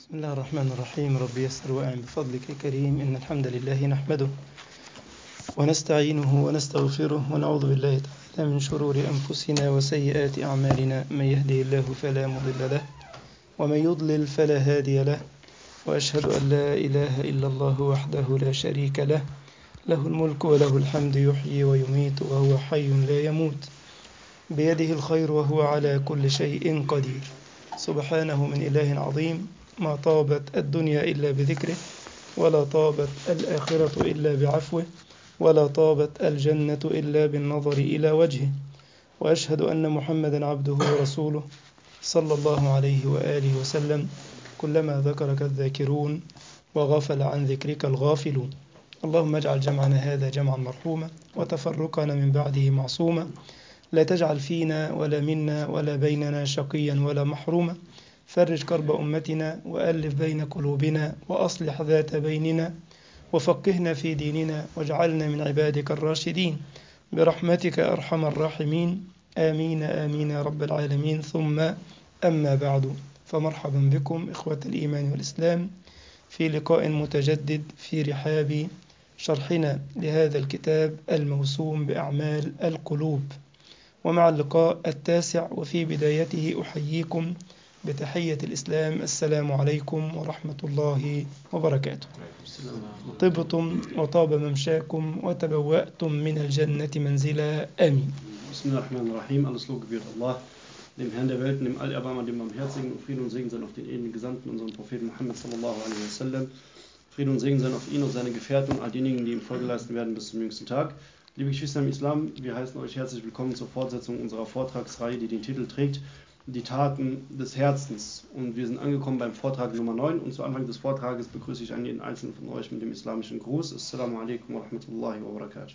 بسم الله الرحمن الرحيم رب يسر وأعن بفضلك يا كريم إن الحمد لله نحمده ونستعينه ونستغفره ونعوذ بالله تعالى من شرور أنفسنا وسيئات أعمالنا من يهده الله فلا مضل له ومن يضلل فلا هادي له وأشهد أن لا إله إلا الله وحده لا شريك له له الملك وله الحمد يحيي ويميت وهو حي لا يموت بيده الخير وهو على كل شيء قدير سبحانه من إله عظيم ما طابت الدنيا إلا بذكره ولا طابت الآخرة إلا بعفوه ولا طابت الجنة إلا بالنظر إلى وجهه وأشهد أن محمدا عبده ورسوله صلى الله عليه وآله وسلم كلما ذكرك الذاكرون وغفل عن ذكرك الغافلون اللهم اجعل جمعنا هذا جمعا مرحوما وتفرقنا من بعده معصوما لا تجعل فينا ولا منا ولا بيننا شقيا ولا محروما فرج كرب أمتنا وألف بين قلوبنا وأصلح ذات بيننا وفقهنا في ديننا واجعلنا من عبادك الراشدين برحمتك أرحم الراحمين آمين آمين يا رب العالمين ثم أما بعد فمرحبا بكم إخوة الإيمان والإسلام في لقاء متجدد في رحاب شرحنا لهذا الكتاب الموسوم بأعمال القلوب ومع اللقاء التاسع وفي بدايته أحييكم بتحية الإسلام السلام عليكم ورحمة الله وبركاته طبتم وطاب ممشاكم وتبوأتم من الجنة منزلا آمين Bismillahirrahmanirrahim. Alles Lob gebührt Allah, dem Herrn der Welten, dem Allerbarmer, dem Barmherzigen. Und Frieden und Segen sein auf den edlen Gesandten, unseren Propheten Muhammad sallallahu alaihi wasallam. Frieden und Segen sein auf ihn und seine Gefährten und all diejenigen, die ihm Folge leisten werden bis zum jüngsten Tag. Liebe Geschwister im Islam, wir heißen euch herzlich willkommen zur Fortsetzung unserer Vortragsreihe, die den Titel trägt Die Taten des Herzens. Und wir sind angekommen beim Vortrag Nummer 9 und zu Anfang des Vortrages begrüße ich einen jeden einzelnen von euch mit dem islamischen Gruß. Assalamu alaikum wa rahmatullahi wa barakatuh.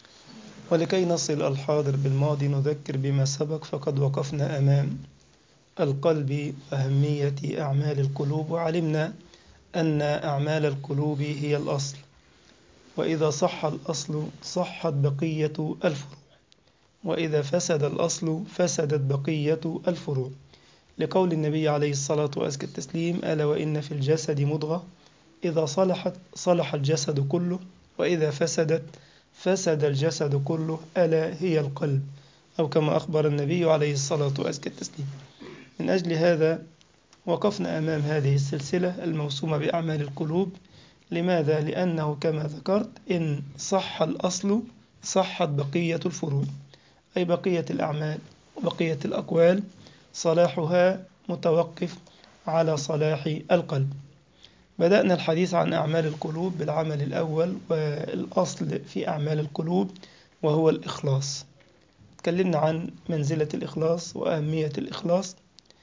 ولكي نصل الحاضر بالماضي نذكر بما سبق فقد وقفنا أمام القلب وأهمية أعمال القلوب وعلمنا أن أعمال القلوب هي الأصل وإذا صح الأصل صحت بقية الفروع وإذا فسد الأصل فسدت بقية الفروع لقول النبي عليه الصلاة وأزكى التسليم ألا وإن في الجسد مضغة إذا صلحت صلح الجسد كله وإذا فسدت فسد الجسد كله ألا هي القلب أو كما أخبر النبي عليه الصلاة وأزكى التسليم من أجل هذا وقفنا أمام هذه السلسلة الموسومة بأعمال القلوب لماذا؟ لأنه كما ذكرت إن صح الأصل صحت بقية الفروع أي بقية الأعمال وبقية الأقوال صلاحها متوقف على صلاح القلب بدأنا الحديث عن أعمال القلوب بالعمل الأول والأصل في أعمال القلوب وهو الإخلاص تكلمنا عن منزلة الإخلاص وأهمية الإخلاص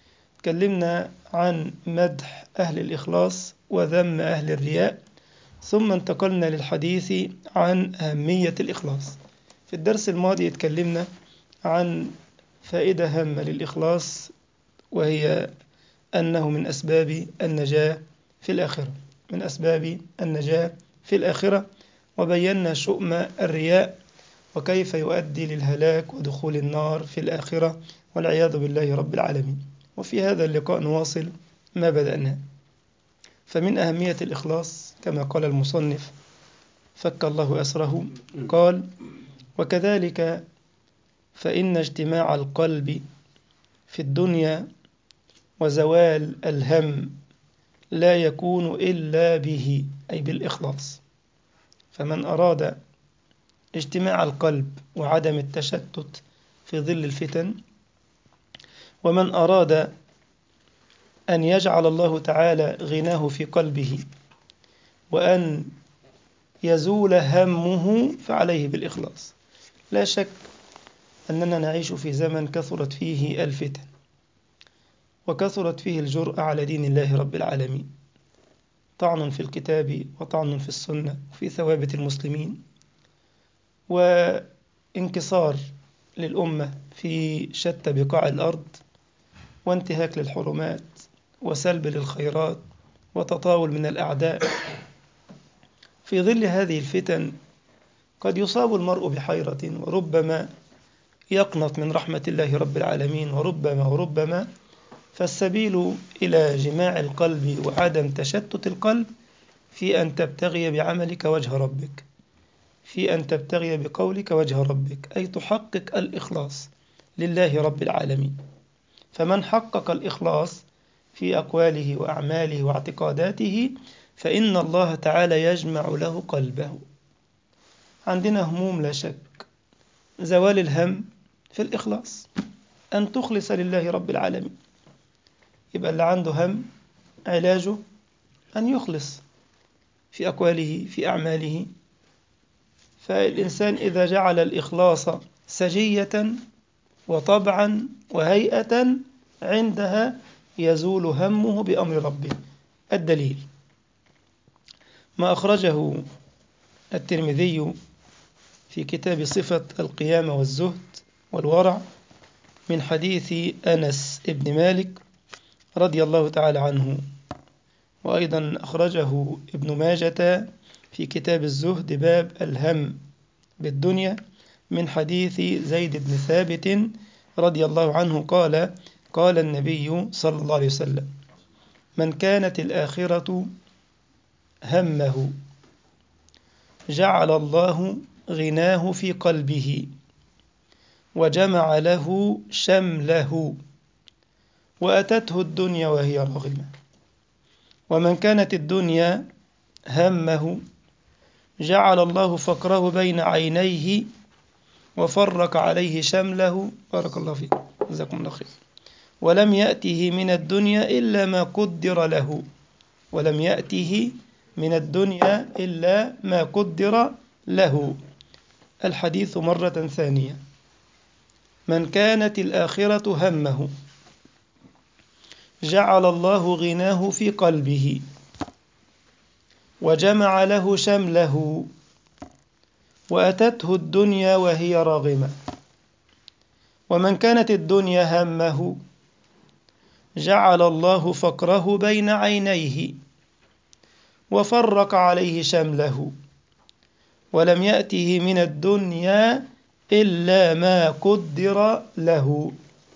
تكلمنا عن مدح أهل الإخلاص وذم أهل الرياء ثم انتقلنا للحديث عن أهمية الإخلاص في الدرس الماضي اتكلمنا عن فائدة هامة للإخلاص وهي أنه من أسباب النجاة في الآخرة من أسباب النجاة في الآخرة وبينا شؤم الرياء وكيف يؤدي للهلاك ودخول النار في الآخرة والعياذ بالله رب العالمين وفي هذا اللقاء نواصل ما بدأناه فمن أهمية الإخلاص كما قال المصنف فك الله أسره قال وكذلك فإن اجتماع القلب في الدنيا وزوال الهم لا يكون إلا به أي بالإخلاص فمن أراد اجتماع القلب وعدم التشتت في ظل الفتن ومن أراد أن يجعل الله تعالى غناه في قلبه وأن يزول همه فعليه بالإخلاص لا شك أننا نعيش في زمن كثرت فيه الفتن وكثرت فيه الجرأة على دين الله رب العالمين طعن في الكتاب وطعن في السنة وفي ثوابت المسلمين وانكسار للأمة في شتى بقاع الأرض وانتهاك للحرمات وسلب للخيرات وتطاول من الأعداء في ظل هذه الفتن قد يصاب المرء بحيرة وربما يقنط من رحمة الله رب العالمين وربما وربما فالسبيل إلى جماع القلب وعدم تشتت القلب في أن تبتغي بعملك وجه ربك في أن تبتغي بقولك وجه ربك أي تحقق الإخلاص لله رب العالمين فمن حقق الإخلاص في أقواله وأعماله واعتقاداته فإن الله تعالى يجمع له قلبه عندنا هموم لا شك زوال الهم في الإخلاص أن تخلص لله رب العالمين يبقى اللي عنده هم علاجه أن يخلص في أقواله في أعماله فالإنسان إذا جعل الإخلاص سجية وطبعا وهيئة عندها يزول همه بأمر ربه الدليل ما أخرجه الترمذي في كتاب صفة القيامة والزهد والورع من حديث أنس بن مالك رضي الله تعالى عنه وأيضا أخرجه ابن ماجة في كتاب الزهد باب الهم بالدنيا من حديث زيد بن ثابت رضي الله عنه قال قال النبي صلى الله عليه وسلم من كانت الآخرة همه جعل الله غناه في قلبه وجمع له شمله وأتته الدنيا وهي راغمة ومن كانت الدنيا همه جعل الله فقره بين عينيه وفرق عليه شمله بارك الله فيك جزاكم الله خير ولم يأته من الدنيا إلا ما قدر له ولم يأته من الدنيا إلا ما قدر له الحديث مرة ثانية من كانت الآخرة همه جعل الله غناه في قلبه وجمع له شمله وأتته الدنيا وهي راغمة ومن كانت الدنيا همه جعل الله فقره بين عينيه وفرق عليه شمله ولم يأته من الدنيا إلا ما قدر له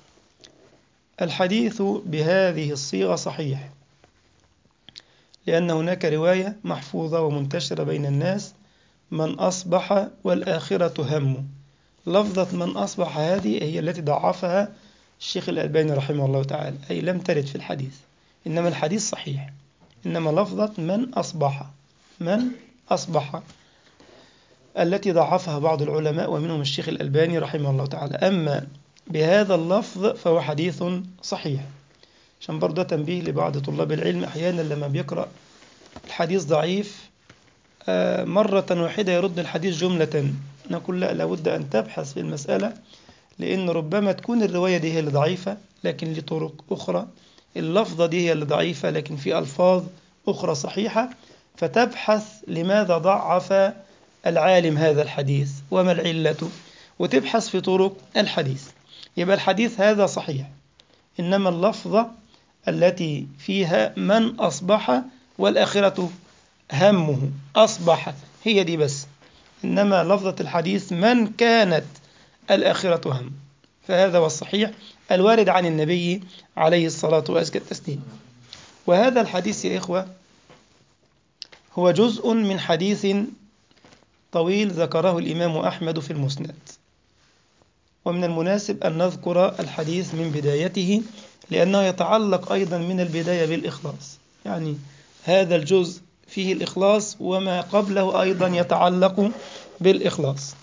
الحديث بهذه الصيغة صحيح لأن هناك رواية محفوظة ومنتشرة بين الناس من أصبح والآخرة همه لفظة من أصبح هذه هي التي ضعفها الشيخ الألباني رحمه الله تعالى أي لم ترد في الحديث إنما الحديث صحيح إنما لفظة من أصبح من أصبح التي ضعفها بعض العلماء ومنهم الشيخ الألباني رحمه الله تعالى أما بهذا اللفظ فهو حديث صحيح عشان برضه تنبيه لبعض طلاب العلم أحيانا لما بيقرأ الحديث ضعيف مرة واحدة يرد الحديث جملة نقول لا لابد أن تبحث في المسألة لأن ربما تكون الرواية دي هي اللي ضعيفة لكن لطرق أخرى اللفظة دي هي اللي ضعيفة لكن في ألفاظ أخرى صحيحة فتبحث لماذا ضعف العالم هذا الحديث وما العلة وتبحث في طرق الحديث يبقى الحديث هذا صحيح إنما اللفظة التي فيها من أصبح والآخرة همه أصبح هي دي بس إنما لفظة الحديث من كانت الآخرة هم فهذا هو الصحيح الوارد عن النبي عليه الصلاة وأزكى التسليم وهذا الحديث يا إخوة هو جزء من حديث طويل ذكره الإمام أحمد في المسند ومن المناسب أن نذكر الحديث من بدايته لأنه يتعلق أيضا من البداية بالإخلاص يعني هذا الجزء فيه الإخلاص وما قبله أيضا يتعلق بالإخلاص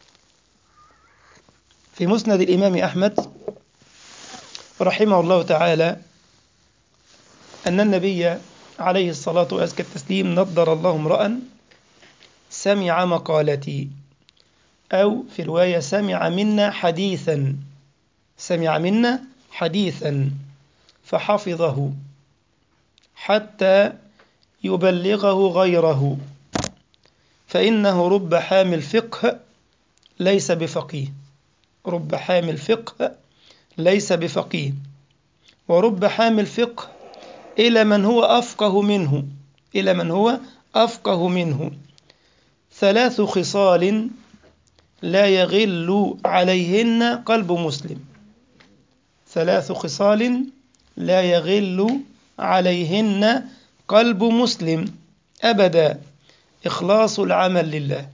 في مسند الإمام أحمد رحمه الله تعالى أن النبي عليه الصلاة وأزكى التسليم نضر الله امرأ سمع مقالتي أو في رواية سمع منا حديثا سمع منا حديثا فحفظه حتى يبلغه غيره فإنه رب حامل فقه ليس بفقيه رب حامل فقه ليس بفقيه ورب حامل فقه إلى من هو أفقه منه إلى من هو أفقه منه ثلاث خصال لا يغل عليهن قلب مسلم ثلاث خصال لا يغل عليهن قلب مسلم أبدا إخلاص العمل لله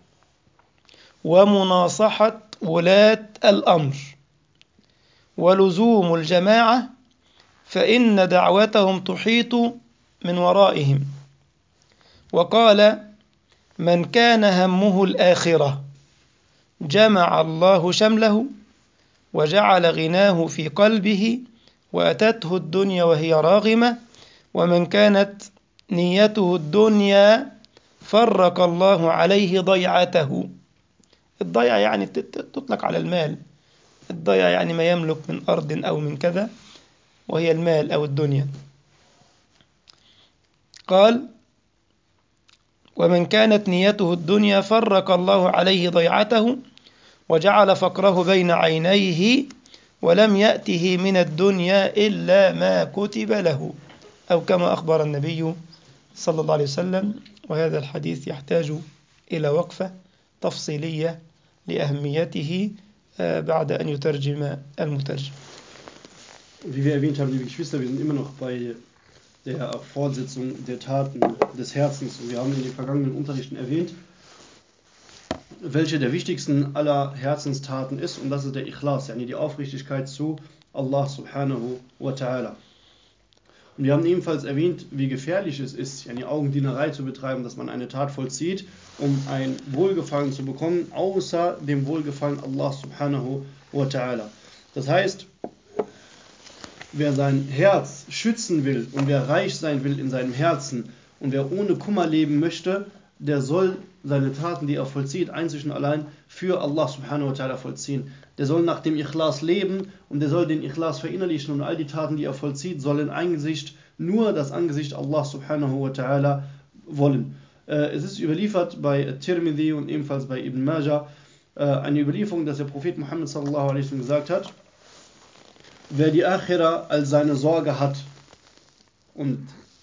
ومناصحة ولاة الأمر ولزوم الجماعة فإن دعوتهم تحيط من ورائهم وقال من كان همه الآخرة جمع الله شمله وجعل غناه في قلبه وأتته الدنيا وهي راغمة ومن كانت نيته الدنيا فرق الله عليه ضيعته الضيعة يعني تطلق على المال الضيعة يعني ما يملك من أرض أو من كذا وهي المال أو الدنيا قال ومن كانت نيته الدنيا فرق الله عليه ضيعته وجعل فقره بين عينيه ولم يأته من الدنيا إلا ما كتب له أو كما أخبر النبي صلى الله عليه وسلم وهذا الحديث يحتاج إلى وقفة تفصيلية لأهميته بعد أن يترجم المترجم Wie wir erwähnt haben, liebe Geschwister, wir sind immer noch bei der Fortsetzung der Taten des Herzens. Und wir haben in den vergangenen Unterrichten erwähnt, welche der wichtigsten aller Herzenstaten ist. Und das ist der Ikhlas, yani die Aufrichtigkeit zu Allah subhanahu wa ta'ala. Und wir haben ebenfalls erwähnt, wie gefährlich es ist, yani Augendienerei zu betreiben, dass man eine Tat vollzieht, um ein Wohlgefallen zu bekommen, außer dem Wohlgefallen Allah subhanahu wa ta'ala. Das heißt, wer sein Herz schützen will und wer reich sein will in seinem Herzen und wer ohne Kummer leben möchte, der soll seine Taten, die er vollzieht, einzig und allein für Allah subhanahu wa ta'ala vollziehen. Der soll nach dem Ikhlas leben und der soll den Ikhlas verinnerlichen und all die Taten, die er vollzieht, sollen Angesicht, nur das Angesicht Allah subhanahu wa ta'ala wollen. Es ist überliefert bei Tirmidhi und ebenfalls bei Ibn Majah eine Überlieferung, dass der Prophet Muhammad sallallahu alaihi wasallam gesagt hat, wer die Akhira als seine Sorge hat und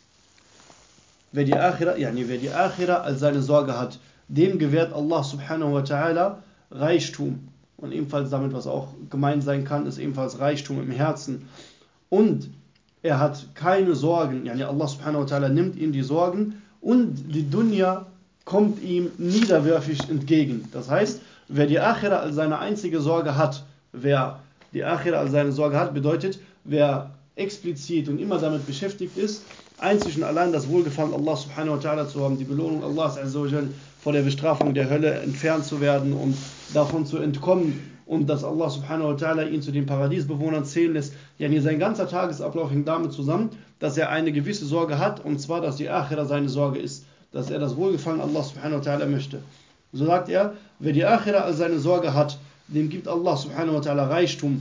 wer die Akhira, yani wer die Akhira als seine Sorge hat, dem gewährt Allah subhanahu wa ta'ala Reichtum. Und ebenfalls damit, was auch gemeint sein kann, ist ebenfalls Reichtum im Herzen. Und er hat keine Sorgen, yani Allah subhanahu wa ta'ala nimmt ihm die Sorgen und die Dunya kommt ihm niederwürfig entgegen. Das heißt, wer die Akhira als seine einzige Sorge hat, wer die Akhira als seine Sorge hat, bedeutet, wer explizit und immer damit beschäftigt ist, einzig und allein das Wohlgefallen Allah subhanahu wa ta'ala zu haben, die Belohnung Allahs vor der Bestrafung der Hölle entfernt zu werden und davon zu entkommen und dass Allah subhanahu wa ta'ala ihn zu den Paradiesbewohnern zählen lässt. Ja, sein ganzer Tagesablauf hängt damit zusammen, dass er eine gewisse Sorge hat und zwar, dass die Akhira seine Sorge ist, dass er das Wohlgefallen Allah subhanahu wa ta'ala möchte. So sagt er, wer die Akhira als seine Sorge hat, dem gibt Allah subhanahu wa ta'ala Reichtum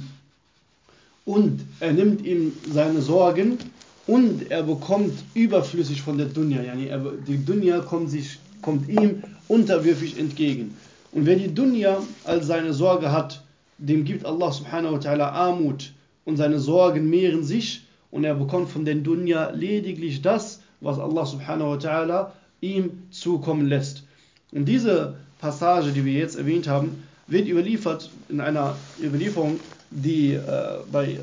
und er nimmt ihm seine Sorgen und er bekommt überflüssig von der Dunya. Yani er, die Dunya kommt, sich, kommt ihm unterwürfig entgegen. Und wer die Dunya als seine Sorge hat, dem gibt Allah subhanahu wa ta'ala Armut und seine Sorgen mehren sich und er bekommt von der Dunya lediglich das, was Allah subhanahu wa ta'ala ihm zukommen lässt. Und diese Passage, die wir jetzt erwähnt haben, wird überliefert in einer Überlieferung, die äh, bei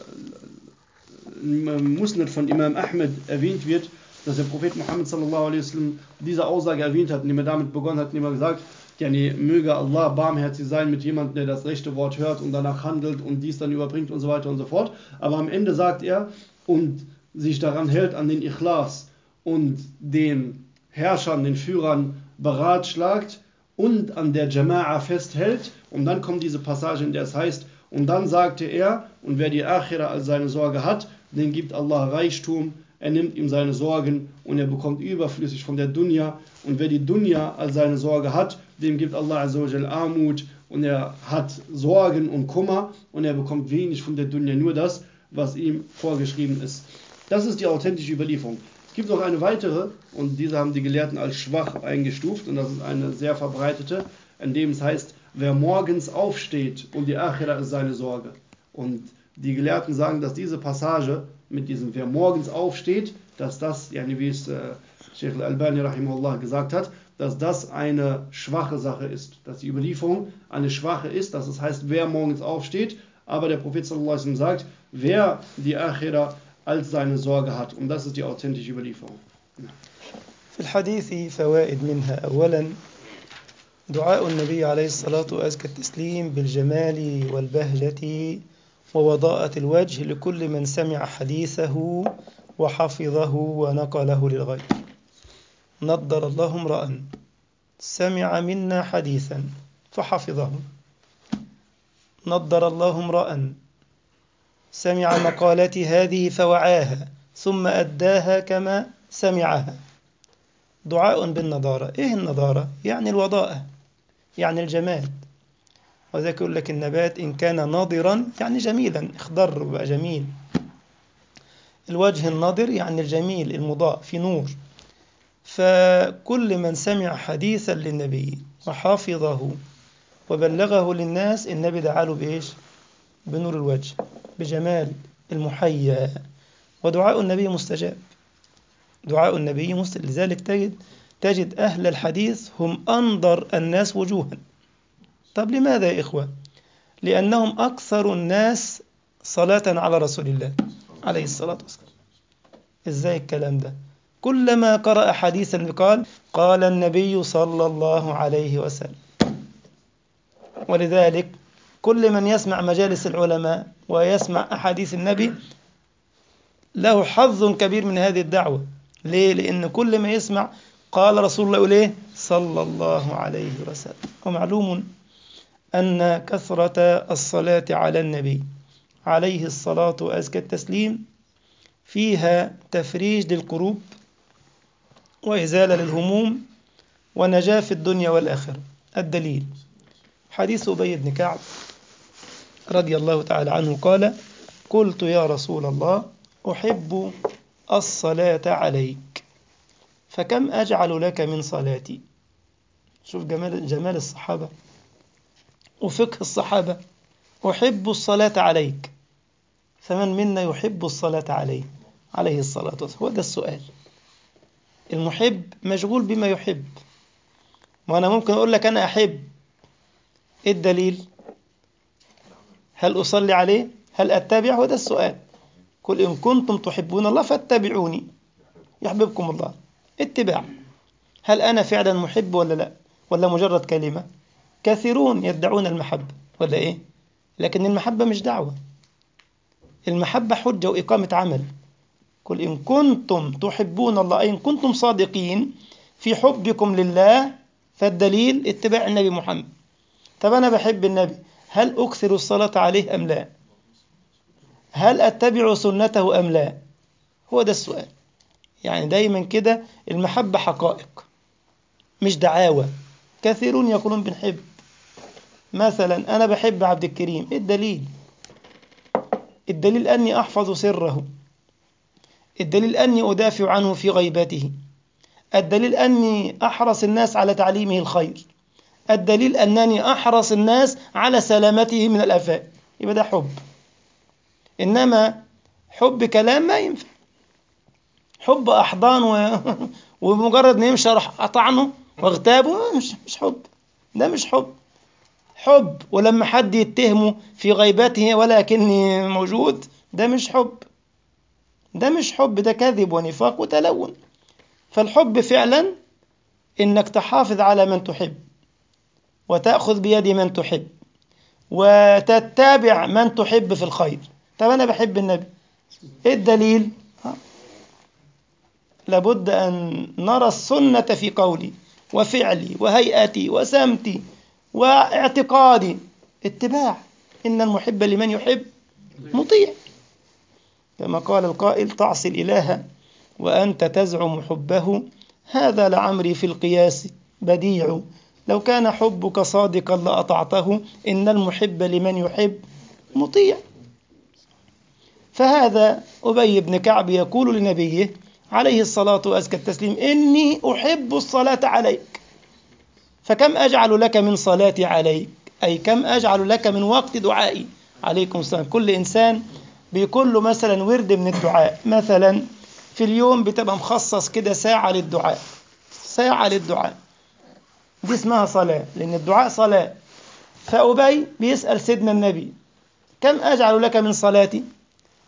äh, Musnad von Imam Ahmed erwähnt wird, dass der Prophet Muhammad sallallahu alaihi wasallam diese Aussage erwähnt hat, indem er damit begonnen hat, indem er gesagt, ja, nee, möge Allah barmherzig sein mit jemandem, der das rechte Wort hört und danach handelt und dies dann überbringt und so weiter und so fort. Aber am Ende sagt er, und sich daran hält an den Ikhlas und den Herrschern, den Führern beratschlagt und an der Jama'a festhält. Und dann kommt diese Passage, in der es heißt, und dann sagte er, und wer die Akhira als seine Sorge hat, den gibt Allah Reichtum, er nimmt ihm seine Sorgen und er bekommt überflüssig von der Dunya. Und wer die Dunya als seine Sorge hat, dem gibt Allah Azzawajal Armut und er hat Sorgen und Kummer und er bekommt wenig von der Dunya, nur das, was ihm vorgeschrieben ist. Das ist die authentische Überlieferung. Es gibt noch eine weitere und diese haben die Gelehrten als schwach eingestuft und das ist eine sehr verbreitete, in dem es heißt, wer morgens aufsteht und die Akhira ist seine Sorge. Und die Gelehrten sagen, dass diese Passage mit diesem, wer morgens aufsteht, dass das, ja, wie es äh, Sheikh al-Albani rahimahullah gesagt hat, dass das eine schwache Sache ist, dass die Überlieferung eine schwache ist, dass es heißt, wer morgens aufsteht, aber der Prophet sallallahu alaihi wasallam sagt, wer die Akhira als seine Sorge hat. Und das ist die authentische Überlieferung. في الحديث فوائد منها أولا دعاء النبي عليه الصلاة وأزكى التسليم بالجمال والبهجة ووضاءة الوجه لكل من سمع حديثه وحفظه ونقله للغير نضر الله امرأ سمع منا حديثا فحفظه نضر الله امرأ سمع مقالتي هذه فوعاها ثم أداها كما سمعها دعاء بالنضارة إيه النضارة؟ يعني الوضاءة يعني الجمال وذلك يقول لك النبات إن كان ناضرا يعني جميلا اخضر وبقى جميل الوجه الناضر يعني الجميل المضاء في نور فكل من سمع حديثا للنبي وحافظه وبلغه للناس النبي دعا له بإيش؟ بنور الوجه بجمال المحيا ودعاء النبي مستجاب دعاء النبي مستجاب لذلك تجد تجد أهل الحديث هم أنظر الناس وجوها طب لماذا يا إخوة؟ لأنهم أكثر الناس صلاة على رسول الله عليه الصلاة والسلام إزاي الكلام ده؟ كلما قرأ حديثا قال قال النبي صلى الله عليه وسلم ولذلك كل من يسمع مجالس العلماء ويسمع أحاديث النبي له حظ كبير من هذه الدعوة ليه؟ لأن كل ما يسمع قال رسول الله يقول إيه؟ صلى الله عليه وسلم ومعلوم أن كثرة الصلاة على النبي عليه الصلاة وأزكى التسليم فيها تفريج للقلوب وإزالة للهموم ونجاة في الدنيا والآخرة الدليل حديث أبي بن كعب رضي الله تعالى عنه قال قلت يا رسول الله أحب الصلاة عليك فكم أجعل لك من صلاتي شوف جمال جمال الصحابة وفقه الصحابة أحب الصلاة عليك فمن منا يحب الصلاة عليه عليه الصلاة والسلام هو ده السؤال المحب مشغول بما يحب وأنا ممكن أقول لك أنا أحب إيه الدليل هل أصلي عليه هل أتبع هو ده السؤال قل إن كنتم تحبون الله فاتبعوني يحببكم الله اتباع هل أنا فعلا محب ولا لا ولا مجرد كلمة كثيرون يدعون المحبة ولا إيه لكن المحبة مش دعوة المحبة حجة وإقامة عمل قل إن كنتم تحبون الله أي إن كنتم صادقين في حبكم لله فالدليل اتباع النبي محمد طب أنا بحب النبي هل أكثر الصلاة عليه أم لا هل أتبع سنته أم لا هو ده السؤال يعني دايما كده المحبة حقائق مش دعاوى كثيرون يقولون بنحب مثلا أنا بحب عبد الكريم إيه الدليل الدليل أني أحفظ سره الدليل أني أدافع عنه في غيبته الدليل أني أحرص الناس على تعليمه الخير الدليل أنني أحرص الناس على سلامته من الآفات يبقى ده حب إنما حب كلام ما ينفع حب أحضان و... ومجرد ما يمشي أروح أطعنه واغتابه مش مش حب ده مش حب حب ولما حد يتهمه في غيبته ولكني موجود ده مش حب ده مش حب ده كذب ونفاق وتلون فالحب فعلا انك تحافظ على من تحب وتأخذ بيد من تحب وتتبع من تحب في الخير طب أنا بحب النبي إيه الدليل ها. لابد أن نرى السنة في قولي وفعلي وهيئتي وسمتي واعتقادي اتباع إن المحب لمن يحب مطيع كما قال القائل تعصي الإله وأنت تزعم حبه هذا لعمري في القياس بديع لو كان حبك صادقا لأطعته إن المحب لمن يحب مطيع فهذا أبي بن كعب يقول لنبيه عليه الصلاة وأزكى التسليم إني أحب الصلاة عليك فكم أجعل لك من صلاتي عليك أي كم أجعل لك من وقت دعائي عليكم السلام كل إنسان بيكون له مثلا ورد من الدعاء مثلا في اليوم بتبقى مخصص كده ساعة للدعاء ساعة للدعاء دي اسمها صلاة لأن الدعاء صلاة فأبي بيسأل سيدنا النبي كم أجعل لك من صلاتي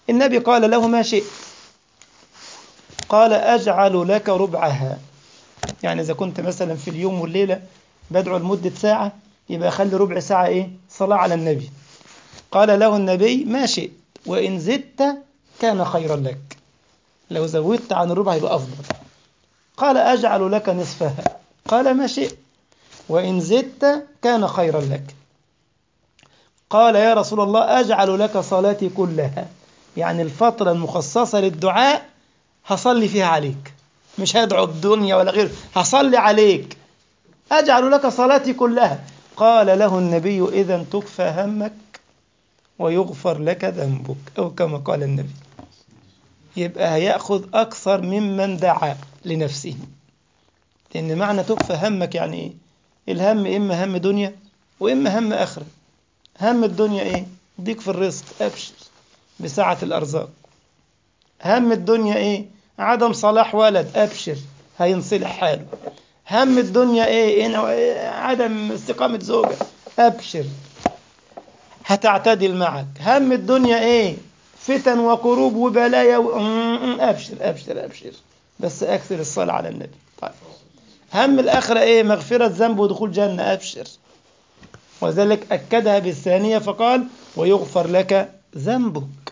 النبي قال له ما شئت قال أجعل لك ربعها يعني إذا كنت مثلا في اليوم والليلة بدعو لمدة ساعة يبقى خلي ربع ساعة إيه صلاة على النبي قال له النبي ما شئت وإن زدت كان خيرا لك لو زودت عن الربع يبقى أفضل قال أجعل لك نصفها قال ما شئت وإن زدت كان خيرا لك قال يا رسول الله أجعل لك صلاتي كلها يعني الفترة المخصصة للدعاء هصلي فيها عليك مش هدعو الدنيا ولا غيره هصلي عليك أجعل لك صلاتي كلها قال له النبي إذا تكفى همك ويغفر لك ذنبك أو كما قال النبي يبقى هيأخذ أكثر ممن دعا لنفسه لأن معنى تكفى همك يعني إيه الهم إما هم دنيا وإما هم آخرة هم الدنيا إيه ضيق في الرزق أبشر بسعة الأرزاق هم الدنيا إيه عدم صلاح ولد أبشر هينصلح حاله هم الدنيا إيه إن عدم استقامة زوجة أبشر هتعتدل معك هم الدنيا إيه فتن وكروب وبلايا و... أبشر أبشر أبشر بس أكثر الصلاة على النبي طيب هم الآخرة إيه مغفرة ذنب ودخول جنة أبشر وذلك أكدها بالثانية فقال ويغفر لك ذنبك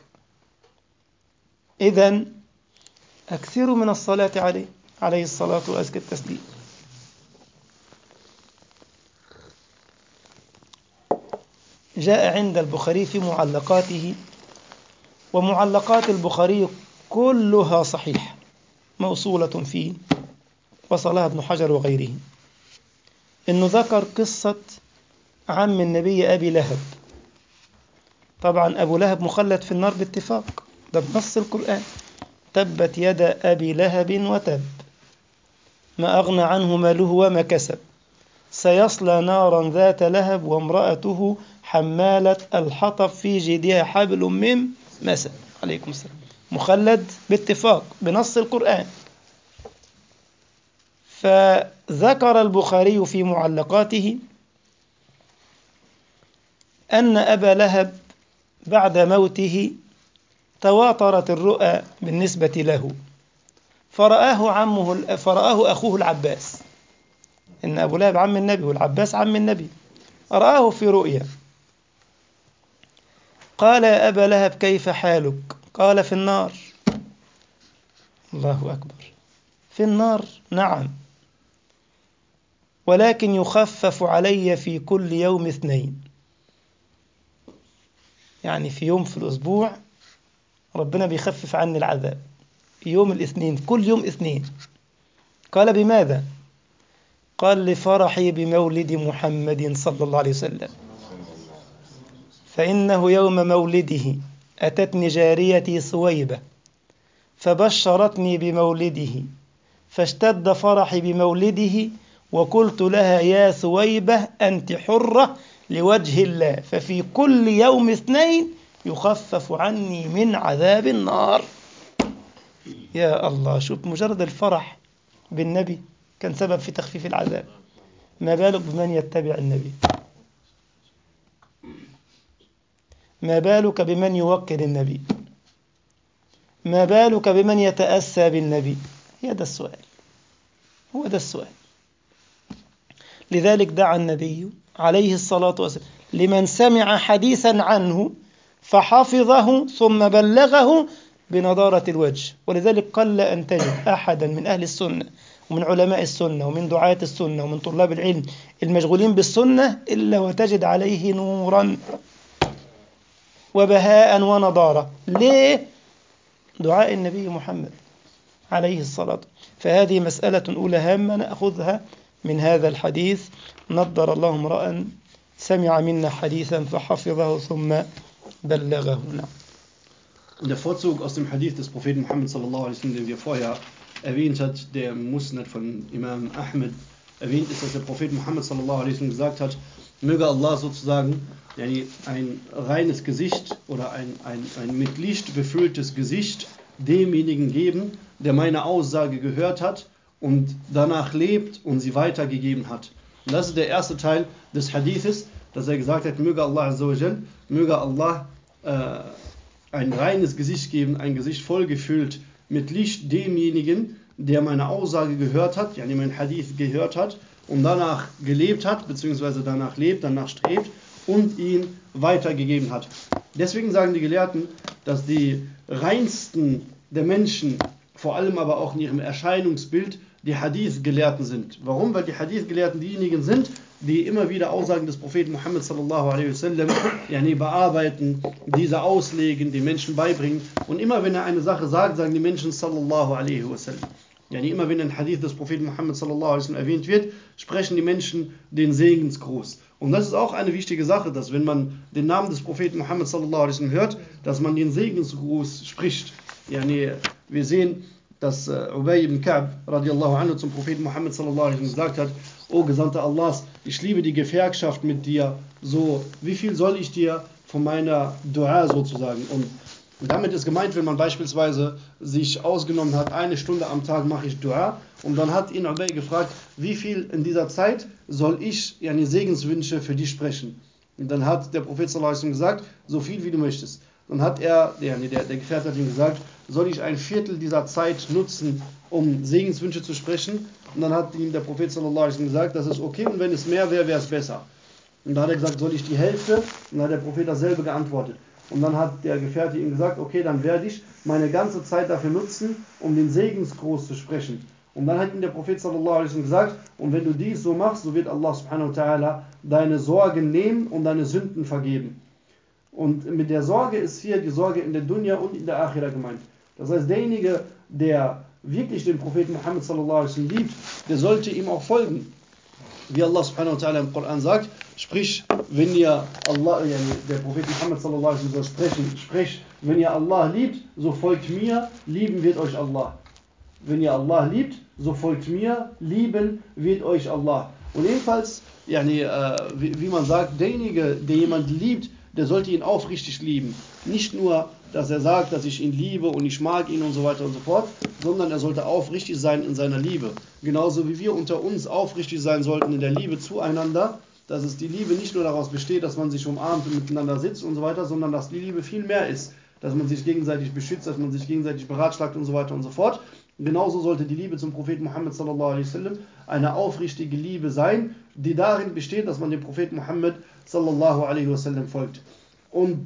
إذا أكثروا من الصلاة عليه عليه الصلاة وأزكى التسليم جاء عند البخاري في معلقاته ومعلقات البخاري كلها صحيحة موصولة فيه وصلها ابن حجر وغيره إنه ذكر قصة عم النبي أبي لهب طبعا أبو لهب مخلد في النار باتفاق ده بنص القرآن تبت يد أبي لهب وتب ما أغنى عنه ماله وما كسب سيصلى نارا ذات لهب وامرأته حمالة الحطب في جيدها حبل من مسد عليكم السلام مخلد باتفاق بنص القرآن فذكر البخاري في معلقاته أن أبا لهب بعد موته تواترت الرؤى بالنسبة له فرآه عمه فرآه أخوه العباس إن أبو لهب عم النبي والعباس عم النبي رآه في رؤيا قال يا أبا لهب كيف حالك قال في النار الله أكبر في النار نعم ولكن يخفف علي في كل يوم اثنين يعني في يوم في الأسبوع ربنا بيخفف عني العذاب يوم الاثنين كل يوم اثنين قال بماذا قال لفرحي بمولد محمد صلى الله عليه وسلم فإنه يوم مولده أتتني جاريتي سويبة فبشرتني بمولده فاشتد فرحي بمولده وقلت لها يا ثويبة أنت حرة لوجه الله ففي كل يوم اثنين يخفف عني من عذاب النار يا الله شوف مجرد الفرح بالنبي كان سبب في تخفيف العذاب ما بالك بمن يتبع النبي ما بالك بمن يوكل النبي ما بالك بمن يتأسى بالنبي هي ده السؤال هو ده السؤال لذلك دعا النبي عليه الصلاة والسلام لمن سمع حديثا عنه فحفظه ثم بلغه بنضارة الوجه ولذلك قل أن تجد أحدا من أهل السنة ومن علماء السنة ومن دعاة السنة ومن طلاب العلم المشغولين بالسنة إلا وتجد عليه نورا وبهاء ونضارة ليه؟ دعاء النبي محمد عليه الصلاة فهذه مسألة أولى هامة نأخذها من هذا الحديث نضر الله امرأ سمع منا حديثا فحفظه ثم بلغه نعم Und der Vorzug aus dem Hadith des Propheten Muhammad sallallahu alaihi wasallam, den wir vorher erwähnt hat, der im Musnad von Imam Ahmed erwähnt ist, dass der Prophet Muhammad sallallahu alaihi wasallam gesagt hat, möge Allah sozusagen ein reines Gesicht oder ein, ein, ein mit Licht befülltes Gesicht demjenigen geben, der meine Aussage gehört hat und danach lebt und sie weitergegeben hat. Und das ist der erste Teil des Hadithes, dass er gesagt hat, möge Allah Azzawajal, möge Allah äh, ein reines Gesicht geben, ein Gesicht vollgefüllt mit Licht demjenigen, der meine Aussage gehört hat, ja, mein Hadith gehört hat und danach gelebt hat, beziehungsweise danach lebt, danach strebt und ihn weitergegeben hat. Deswegen sagen die Gelehrten, dass die reinsten der Menschen, vor allem aber auch in ihrem Erscheinungsbild, die Hadith-Gelehrten sind. Warum? Weil die Hadith-Gelehrten diejenigen sind, die immer wieder Aussagen des Propheten Muhammad sallallahu alaihi wasallam yani bearbeiten, diese auslegen, den Menschen beibringen. Und immer wenn er eine Sache sagt, sagen die Menschen sallallahu alaihi wasallam. Yani immer wenn ein Hadith des Propheten Muhammad sallallahu alaihi wasallam erwähnt wird, sprechen die Menschen den Segensgruß. Und das ist auch eine wichtige Sache, dass wenn man den Namen des Propheten Muhammad sallallahu alaihi wasallam hört, dass man den Segensgruß spricht. Yani wir sehen, dass uh, Ubay ibn Ka'b radiallahu anhu zum Propheten Muhammad sallallahu alaihi wasallam gesagt hat, O Gesandter Allahs, ich liebe die Gewerkschaft mit dir, so wie viel soll ich dir von meiner Dua sozusagen und und damit ist gemeint, wenn man beispielsweise sich ausgenommen hat, eine Stunde am Tag mache ich Dua und dann hat ihn Ubay gefragt, wie viel in dieser Zeit soll ich yani Segenswünsche für dich sprechen? Und dann hat der Prophet sallallahu alaihi wasallam gesagt, so viel wie du möchtest. Dann hat er, der, der, der Gefährte hat ihm gesagt, soll ich ein Viertel dieser Zeit nutzen, um Segenswünsche zu sprechen? Und dann hat ihm der Prophet sallallahu alaihi wasallam gesagt, das ist okay und wenn es mehr wäre, wäre es besser. Und dann hat er gesagt, soll ich die Hälfte? Und dann hat der Prophet dasselbe geantwortet. Und dann hat der Gefährte ihm gesagt, okay, dann werde ich meine ganze Zeit dafür nutzen, um den Segensgruß zu sprechen. Und dann hat ihm der Prophet sallallahu alaihi wasallam gesagt, und wenn du dies so machst, so wird Allah subhanahu wa ta'ala deine Sorgen nehmen und deine Sünden vergeben. Und mit der Sorge ist hier die Sorge in der Dunya und in der Akhira gemeint. Das heißt, derjenige, der wirklich den Propheten Muhammad sallallahu alaihi wasallam liebt, der sollte ihm auch folgen. Wie Allah subhanahu wa ta'ala im Koran sagt, sprich, wenn ihr Allah, der Prophet Muhammad sallallahu alaihi wasallam soll sprechen, sprich, wenn ihr Allah liebt, so folgt mir, lieben wird euch Allah. Wenn ihr Allah liebt, so folgt mir, lieben wird euch Allah. Und ebenfalls, yani, äh, wie, wie man sagt, derjenige, der jemand liebt, der sollte ihn aufrichtig lieben. Nicht nur, dass er sagt, dass ich ihn liebe und ich mag ihn und so weiter und so fort, sondern er sollte aufrichtig sein in seiner Liebe. Genauso wie wir unter uns aufrichtig sein sollten in der Liebe zueinander, dass es die Liebe nicht nur daraus besteht, dass man sich umarmt und miteinander sitzt und so weiter, sondern dass die Liebe viel mehr ist. Dass man sich gegenseitig beschützt, dass man sich gegenseitig beratschlagt und so weiter und so fort. Genauso sollte die Liebe zum Propheten Muhammad sallallahu alaihi wasallam eine aufrichtige Liebe sein, die darin besteht, dass man dem Propheten Muhammad sallallahu alaihi wasallam folgt. Und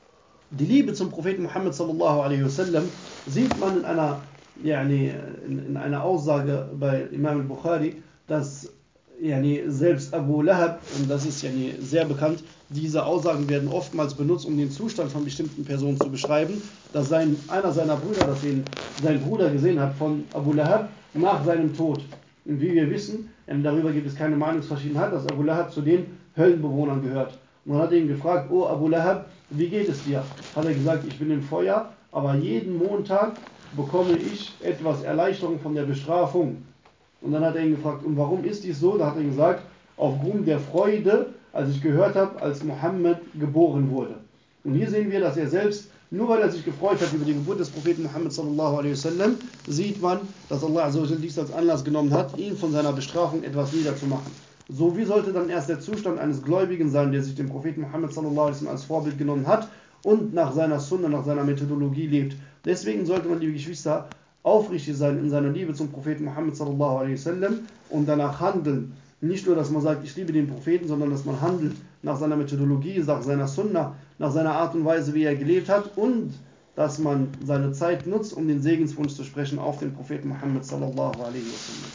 die Liebe zum Propheten Muhammad sallallahu alaihi wasallam sieht man in einer, yani, in, in einer Aussage bei Imam al-Bukhari, dass yani, selbst Abu Lahab, und das ist yani, sehr bekannt, diese Aussagen werden oftmals benutzt, um den Zustand von bestimmten Personen zu beschreiben, dass sein, einer seiner Brüder, dass ihn sein Bruder gesehen hat von Abu Lahab nach seinem Tod. Und wie wir wissen, darüber gibt es keine Meinungsverschiedenheit, dass Abu Lahab zu den Höllenbewohnern gehört. Und man hat ihn gefragt, oh Abu Lahab, wie geht es dir? Hat er gesagt, ich bin im Feuer, aber jeden Montag bekomme ich etwas Erleichterung von der Bestrafung. Und dann hat er ihn gefragt, und warum ist dies so? Da hat er gesagt, aufgrund der Freude, als ich gehört habe, als Mohammed geboren wurde. Und hier sehen wir, dass er selbst, nur weil er sich gefreut hat über die Geburt des Propheten Muhammad sallallahu alaihi wasallam, sieht man, dass Allah also dies als Anlass genommen hat, ihn von seiner Bestrafung etwas niederzumachen. So wie sollte dann erst der Zustand eines Gläubigen sein, der sich dem Propheten Muhammad sallallahu alaihi wasallam als Vorbild genommen hat und nach seiner Sunna, nach seiner Methodologie lebt. Deswegen sollte man, liebe Geschwister, aufrichtig sein in seiner Liebe zum Propheten Muhammad sallallahu alaihi wasallam und danach handeln. Nicht nur, dass man sagt, ich liebe den Propheten, sondern dass man handelt nach seiner Methodologie, nach seiner Sunna, nach seiner Art und Weise, wie er gelebt hat und dass man seine Zeit nutzt, um den Segenswunsch zu sprechen auf den Propheten Muhammad sallallahu alaihi wasallam.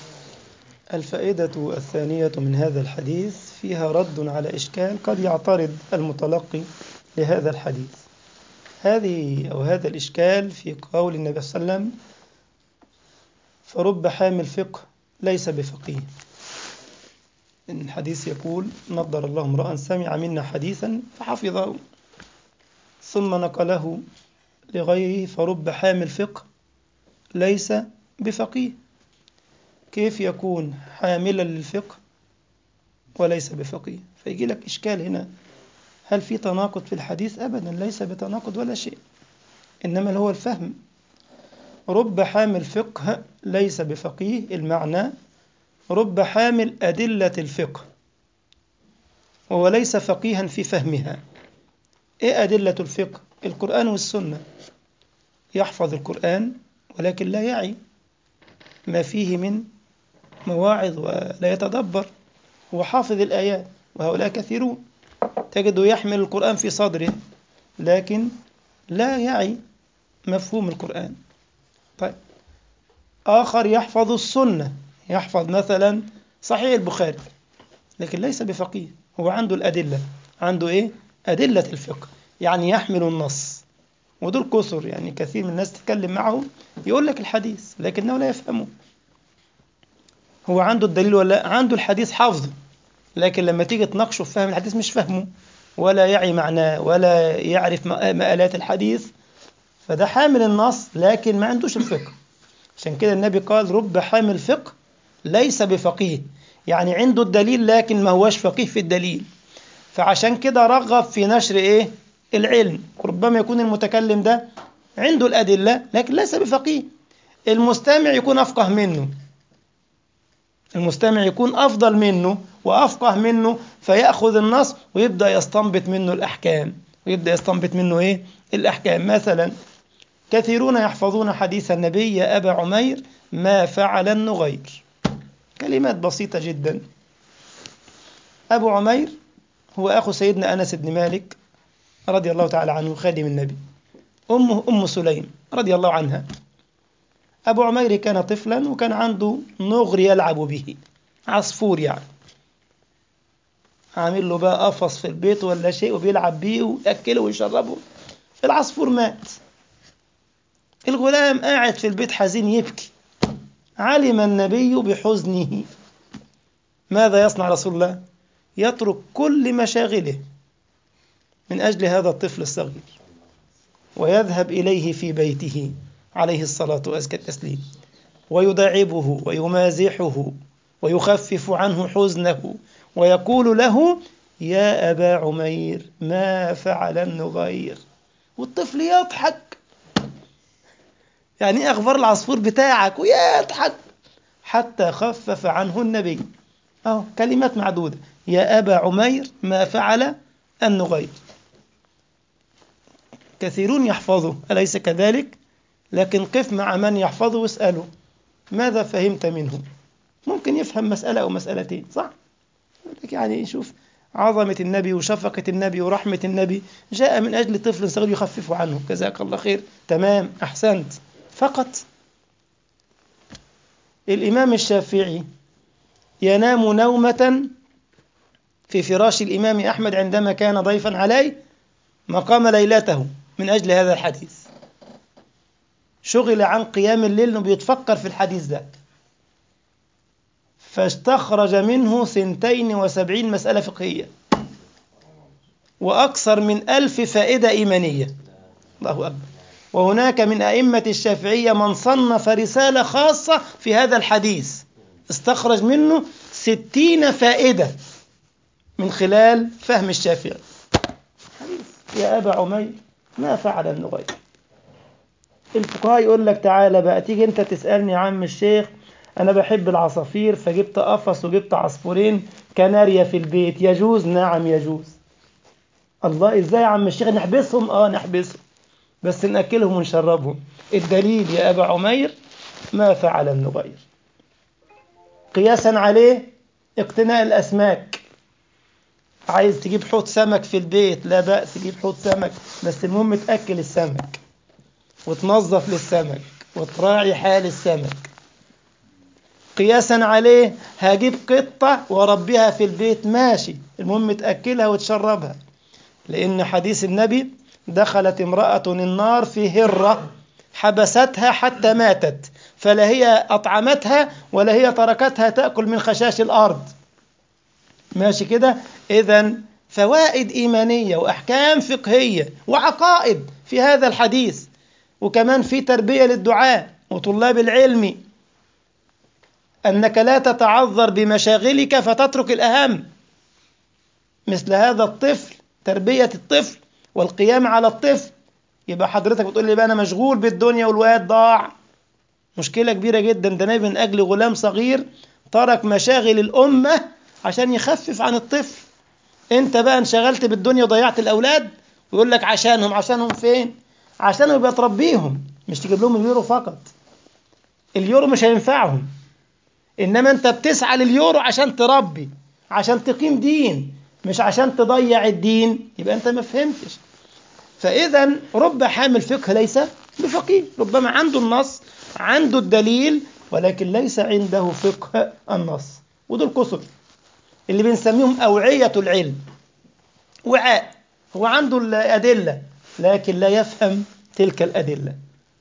الفائدة الثانية من هذا الحديث فيها رد على إشكال قد يعترض المتلقي لهذا الحديث هذه أو هذا الإشكال في قول النبي صلى الله عليه وسلم فرب حامل فقه ليس بفقيه إن الحديث يقول نضر الله امرأ سمع منا حديثا فحفظه ثم نقله لغيره فرب حامل فقه ليس بفقيه كيف يكون حاملا للفقه وليس بفقيه فيجي لك إشكال هنا هل في تناقض في الحديث أبدا ليس بتناقض ولا شيء إنما هو الفهم رب حامل فقه ليس بفقيه المعنى رب حامل أدلة الفقه وهو ليس فقيها في فهمها إيه أدلة الفقه القرآن والسنة يحفظ القرآن ولكن لا يعي ما فيه من مواعظ ولا يتدبر هو حافظ الآيات وهؤلاء كثيرون تجده يحمل القرآن في صدره لكن لا يعي مفهوم القرآن طيب آخر يحفظ السنة يحفظ مثلا صحيح البخاري لكن ليس بفقيه هو عنده الأدلة عنده إيه؟ أدلة الفقه يعني يحمل النص ودول كثر يعني كثير من الناس تتكلم معهم يقول لك الحديث لكنه لا يفهمه هو عنده الدليل ولا عنده الحديث حافظه لكن لما تيجي تناقشه في فهم الحديث مش فاهمه ولا يعي معناه ولا يعرف مآلات الحديث فده حامل النص لكن ما عندوش الفقه عشان كده النبي قال رب حامل فقه ليس بفقيه يعني عنده الدليل لكن ما هوش فقيه في الدليل فعشان كده رغب في نشر ايه العلم ربما يكون المتكلم ده عنده الأدلة لكن ليس بفقيه المستمع يكون أفقه منه المستمع يكون أفضل منه وأفقه منه فيأخذ النص ويبدأ يستنبط منه الأحكام ويبدأ يستنبط منه إيه الأحكام مثلا كثيرون يحفظون حديث النبي يا أبا عمير ما فعل النغير كلمات بسيطة جدا أبو عمير هو أخو سيدنا أنس بن مالك رضي الله تعالى عنه خادم النبي أمه أم سليم رضي الله عنها أبو عمير كان طفلا وكان عنده نغر يلعب به عصفور يعني عامل له بقى قفص في البيت ولا شيء وبيلعب بيه ويأكله ويشربه العصفور مات الغلام قاعد في البيت حزين يبكي علم النبي بحزنه ماذا يصنع رسول الله يترك كل مشاغله من أجل هذا الطفل الصغير ويذهب إليه في بيته عليه الصلاة وأزكى التسليم ويداعبه ويمازحه ويخفف عنه حزنه ويقول له يا أبا عمير ما فعل النغير والطفل يضحك يعني ايه أخبار العصفور بتاعك ويضحك حتى خفف عنه النبي أهو كلمات معدودة يا أبا عمير ما فعل النغير كثيرون يحفظه أليس كذلك؟ لكن قف مع من يحفظه واسأله ماذا فهمت منه ممكن يفهم مسألة أو مسألتين صح؟ يعني شوف عظمة النبي وشفقة النبي ورحمة النبي جاء من أجل طفل صغير يخفف عنه جزاك الله خير تمام أحسنت فقط الإمام الشافعي ينام نومة في فراش الإمام أحمد عندما كان ضيفا عليه مقام ليلته من أجل هذا الحديث شغل عن قيام الليل انه بيتفكر في الحديث ده فاستخرج منه سنتين وسبعين مسألة فقهية وأكثر من ألف فائدة إيمانية الله أكبر وهناك من أئمة الشافعية من صنف رسالة خاصة في هذا الحديث استخرج منه ستين فائدة من خلال فهم الشافعي حديث يا أبا عمير ما فعل النغير الفقهاء يقول لك تعالى بقى تيجي انت تسألني يا عم الشيخ انا بحب العصافير فجبت قفص وجبت عصفورين كناريا في البيت يجوز نعم يجوز الله ازاي يا عم الشيخ نحبسهم اه نحبسهم بس ناكلهم ونشربهم الدليل يا ابا عمير ما فعل النغير قياسا عليه اقتناء الاسماك عايز تجيب حوض سمك في البيت لا بأس تجيب حوض سمك بس المهم تأكل السمك وتنظف للسمك وتراعي حال السمك قياسا عليه هجيب قطة واربيها في البيت ماشي المهم تأكلها وتشربها لأن حديث النبي دخلت امرأة النار في هرة حبستها حتى ماتت فلا هي أطعمتها ولا هي تركتها تأكل من خشاش الأرض ماشي كده إذا فوائد إيمانية وأحكام فقهية وعقائد في هذا الحديث وكمان في تربية للدعاء وطلاب العلم أنك لا تتعذر بمشاغلك فتترك الأهم مثل هذا الطفل تربية الطفل والقيام على الطفل يبقى حضرتك بتقول لي بقى أنا مشغول بالدنيا والواد ضاع مشكلة كبيرة جدا ده نبي من أجل غلام صغير ترك مشاغل الأمة عشان يخفف عن الطفل أنت بقى انشغلت بالدنيا وضيعت الأولاد ويقول لك عشانهم عشانهم فين عشانهم يبقى تربيهم مش تجيب لهم اليورو فقط اليورو مش هينفعهم انما انت بتسعى لليورو عشان تربي عشان تقيم دين مش عشان تضيع الدين يبقى انت ما فهمتش فاذا رب حامل فقه ليس بفقيه ربما عنده النص عنده الدليل ولكن ليس عنده فقه النص ودول كثر اللي بنسميهم أوعية العلم وعاء هو عنده الأدلة لكن لا يفهم تلك الأدلة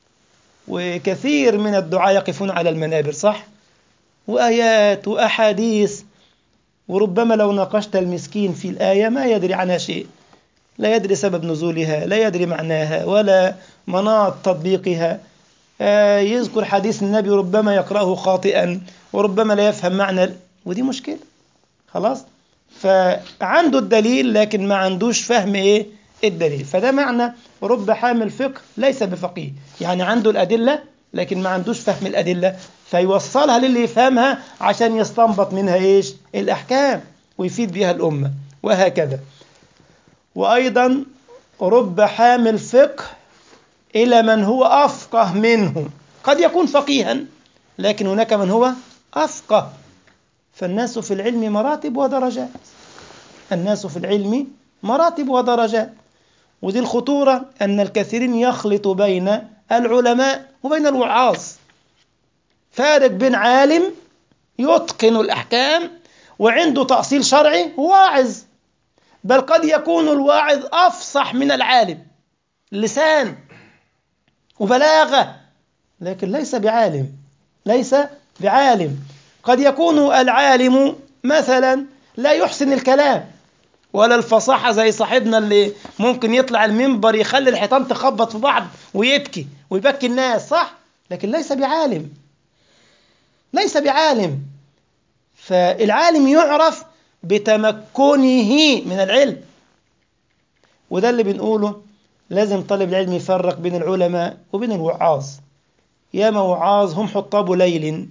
وكثير من الدعاء يقفون على المنابر صح وآيات وأحاديث وربما لو ناقشت المسكين في الآية ما يدري عنها شيء لا يدري سبب نزولها لا يدري معناها ولا مناط تطبيقها يذكر حديث النبي ربما يقرأه خاطئا وربما لا يفهم معنى ودي مشكلة خلاص فعنده الدليل لكن ما عندوش فهم ايه الدليل فده معنى رب حامل فقه ليس بفقيه يعني عنده الأدلة لكن ما عندوش فهم الأدلة فيوصلها للي يفهمها عشان يستنبط منها ايش الأحكام ويفيد بها الأمة وهكذا وأيضا رب حامل فقه إلى من هو أفقه منه قد يكون فقيها لكن هناك من هو أفقه فالناس في العلم مراتب ودرجات الناس في العلم مراتب ودرجات ودي الخطورة أن الكثيرين يخلط بين العلماء وبين الوعاظ فارق بين عالم يتقن الأحكام وعنده تأصيل شرعي واعظ بل قد يكون الواعظ أفصح من العالم لسان وبلاغة لكن ليس بعالم ليس بعالم قد يكون العالم مثلا لا يحسن الكلام ولا الفصاحة زي صاحبنا اللي ممكن يطلع المنبر يخلي الحيطان تخبط في بعض ويبكي ويبكي الناس صح لكن ليس بعالم ليس بعالم فالعالم يعرف بتمكنه من العلم وده اللي بنقوله لازم طالب العلم يفرق بين العلماء وبين الوعاظ ياما وعاظ هم حطاب ليل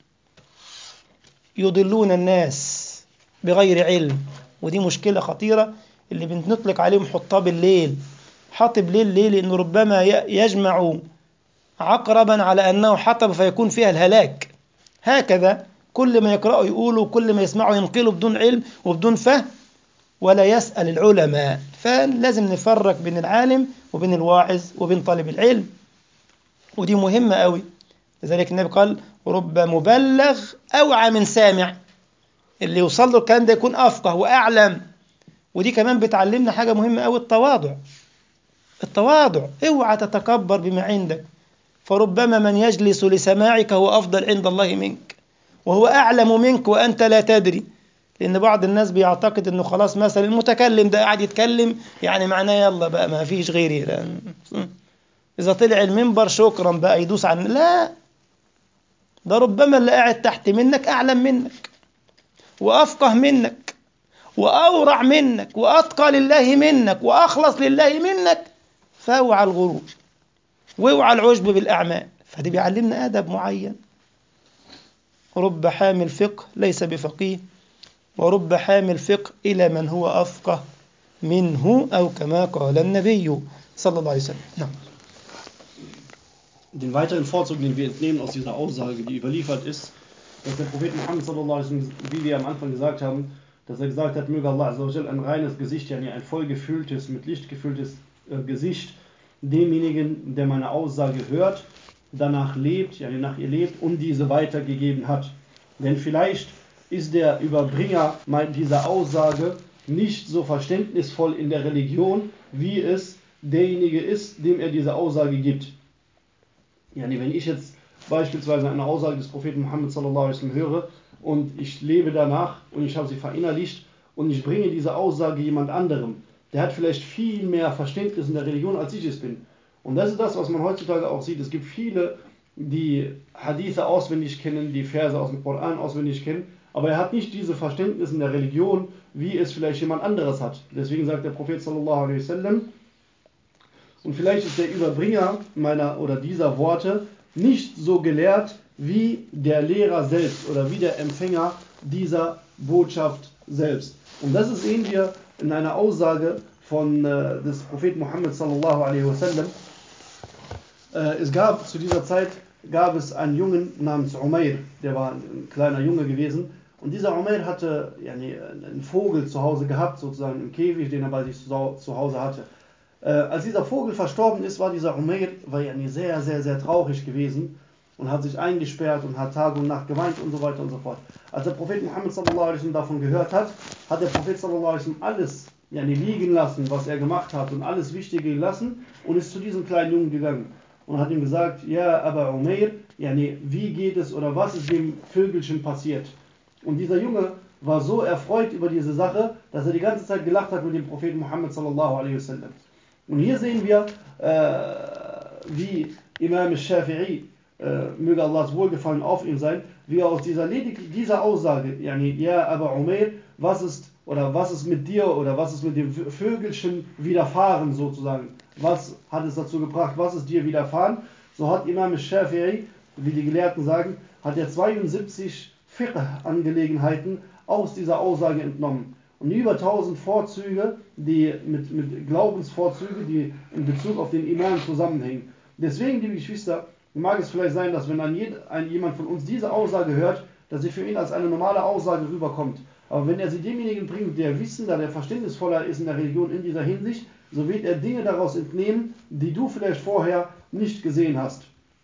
يضلون الناس بغير علم ودي مشكلة خطيرة اللي بنطلق عليهم حطاب الليل حاطب ليل ليه لأنه ربما يجمع عقربا على أنه حطب فيكون فيها الهلاك هكذا كل ما يقرأه يقوله كل ما يسمعه ينقله بدون علم وبدون فهم ولا يسأل العلماء فلازم نفرق بين العالم وبين الواعظ وبين طالب العلم ودي مهمة قوي لذلك النبي قال رب مبلغ أوعى من سامع اللي يوصل له الكلام ده يكون أفقه وأعلم ودي كمان بتعلمنا حاجة مهمة قوي التواضع التواضع اوعى تتكبر بما عندك فربما من يجلس لسماعك هو أفضل عند الله منك وهو أعلم منك وأنت لا تدري لأن بعض الناس بيعتقد أنه خلاص مثلا المتكلم ده قاعد يتكلم يعني معناه يلا بقى ما فيش غيري لا. إذا طلع المنبر شكرا بقى يدوس عن لا ده ربما اللي قاعد تحت منك أعلم منك وأفقه منك وأورع منك وأتقى لله منك وأخلص لله منك فاوعى الغرور واوعى العجب بالأعمال فدي بيعلمنا أدب معين رب حامل فقه ليس بفقيه ورب حامل فقه إلى من هو أفقه منه أو كما قال النبي صلى الله عليه وسلم نعم Den weiteren Vorzug, den wir entnehmen aus dieser Aussage, die überliefert ist, dass der Prophet Muhammad sallallahu alaihi wasallam, wie wir am Anfang gesagt haben, dass er gesagt hat, möge Allah ein reines Gesicht, yani ein voll gefülltes, mit Licht gefülltes äh, Gesicht demjenigen, der meine Aussage hört, danach lebt, yani nach ihr lebt und diese weitergegeben hat. Denn vielleicht ist der Überbringer dieser Aussage nicht so verständnisvoll in der Religion, wie es derjenige ist, dem er diese Aussage gibt. Yani wenn ich jetzt beispielsweise eine Aussage des Propheten Muhammad sallallahu alaihi wasallam höre und ich lebe danach und ich habe sie verinnerlicht und ich bringe diese Aussage jemand anderem, der hat vielleicht viel mehr Verständnis in der Religion, als ich es bin. Und das ist das, was man heutzutage auch sieht. Es gibt viele, die Hadithe auswendig kennen, die Verse aus dem Koran auswendig kennen, aber er hat nicht diese Verständnis in der Religion, wie es vielleicht jemand anderes hat. Deswegen sagt der Prophet sallallahu alaihi wasallam, und vielleicht ist der Überbringer meiner oder dieser Worte nicht so gelehrt wie der Lehrer selbst oder wie der Empfänger dieser Botschaft selbst. Und das sehen wir in einer Aussage von, äh, des Propheten Muhammad sallallahu alaihi wasallam. Äh, es gab zu dieser Zeit gab es einen Jungen namens Umair, der war ein kleiner Junge gewesen. Und dieser Umair hatte ja, nee, einen Vogel zu Hause gehabt, sozusagen im Käfig, den er bei sich zu, zu Hause hatte. Äh, als dieser Vogel verstorben ist, war dieser Umair war ja, nee, sehr, sehr, sehr traurig gewesen und hat sich eingesperrt und hat Tag und Nacht geweint und so weiter und so fort. Als der Prophet Muhammad sallallahu alaihi wasallam davon gehört hat, hat der Prophet sallallahu alaihi wasallam alles ja, nee, liegen lassen, was er gemacht hat und alles Wichtige gelassen und ist zu diesem kleinen Jungen gegangen und hat ihm gesagt, ja, aber Umair, ja, nee, wie geht es oder was ist dem Vögelchen passiert? Und dieser Junge war so erfreut über diese Sache, dass er die ganze Zeit gelacht hat mit dem Propheten Muhammad sallallahu alaihi wasallam. Und hier sehen wir, äh, wie Imam Shafi'i, äh, möge Allahs Wohlgefallen auf ihm sein, wie er aus dieser, lediglich dieser Aussage, yani, ja, aber Umair, was ist oder was ist mit dir oder was ist mit dem Vögelchen widerfahren sozusagen? Was hat es dazu gebracht? Was ist dir widerfahren? So hat Imam Shafi'i, wie die Gelehrten sagen, hat er 72 Fiqh-Angelegenheiten aus dieser Aussage entnommen. Und über 1000 Vorzüge, die mit, mit Glaubensvorzüge, die in Bezug auf den Imam zusammenhängen. Deswegen, liebe Geschwister, mag es vielleicht sein, dass wenn ein, ein, jemand von uns diese Aussage hört, dass sie für ihn als eine normale Aussage rüberkommt. Aber wenn er sie demjenigen bringt, der wissender, der verständnisvoller ist in der Religion in dieser Hinsicht, so wird er Dinge daraus entnehmen, die du vielleicht vorher nicht gesehen hast.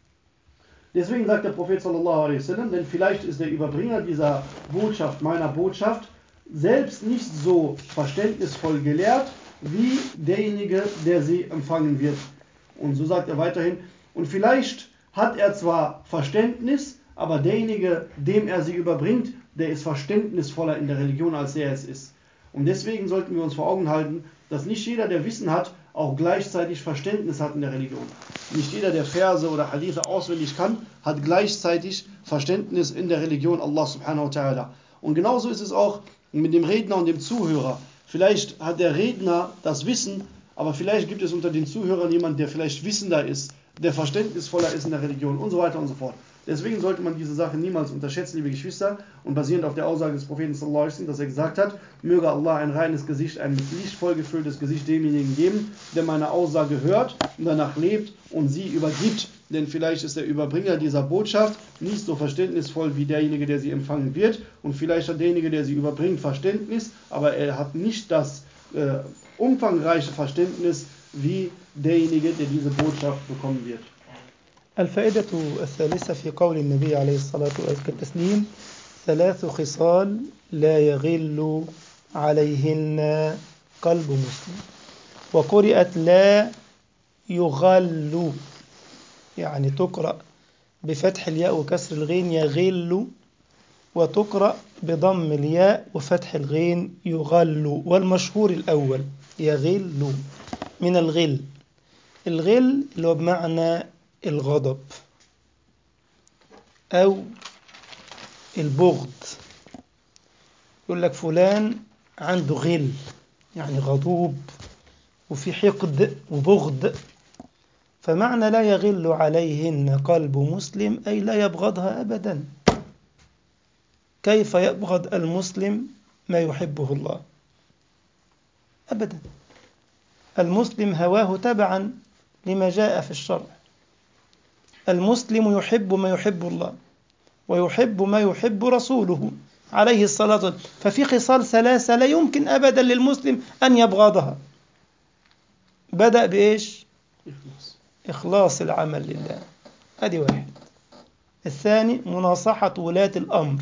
Deswegen sagt der Prophet sallallahu alaihi wasallam, denn vielleicht ist der Überbringer dieser Botschaft, meiner Botschaft, selbst nicht so verständnisvoll gelehrt wie derjenige, der sie empfangen wird. Und so sagt er weiterhin, und vielleicht hat er zwar Verständnis, aber derjenige, dem er sie überbringt, der ist verständnisvoller in der Religion, als er es ist. Und deswegen sollten wir uns vor Augen halten, dass nicht jeder, der Wissen hat, auch gleichzeitig Verständnis hat in der Religion. Nicht jeder, der Verse oder Hadithe auswendig kann, hat gleichzeitig Verständnis in der Religion Allah subhanahu wa ta'ala. Und genauso ist es auch mit dem Redner und dem Zuhörer. Vielleicht hat der Redner das Wissen, aber vielleicht gibt es unter den Zuhörern jemand, der vielleicht wissender ist, der verständnisvoller ist in der Religion und so weiter und so fort. Deswegen sollte man diese Sache niemals unterschätzen, liebe Geschwister. Und basierend auf der Aussage des Propheten, dass er gesagt hat, möge Allah ein reines Gesicht, ein mit Licht vollgefülltes Gesicht demjenigen geben, der meine Aussage hört und danach lebt und sie übergibt. Denn vielleicht ist der Überbringer dieser Botschaft nicht so verständnisvoll wie derjenige, der sie empfangen wird. Und vielleicht hat derjenige, der sie überbringt, Verständnis, aber er hat nicht das äh, umfangreiche Verständnis wie derjenige, der diese Botschaft bekommen wird. الفائدة الثالثة في قول النبي عليه الصلاة والتسليم ثلاث خصال لا يغل عليهن قلب مسلم وقرئت لا يغل يعني تقرأ بفتح الياء وكسر الغين يغل وتقرأ بضم الياء وفتح الغين يغل والمشهور الأول يغل من الغل الغل اللي هو بمعنى الغضب أو البغض يقول لك فلان عنده غل يعني غضوب وفي حقد وبغض فمعنى لا يغل عليهن قلب مسلم أي لا يبغضها أبدا كيف يبغض المسلم ما يحبه الله أبدا المسلم هواه تبعا لما جاء في الشرع المسلم يحب ما يحب الله ويحب ما يحب رسوله عليه الصلاة والسلام ففي خصال ثلاثة لا يمكن أبدا للمسلم أن يبغضها بدأ بإيش إخلاص العمل لله أدي واحد الثاني مناصحة ولاة الأمر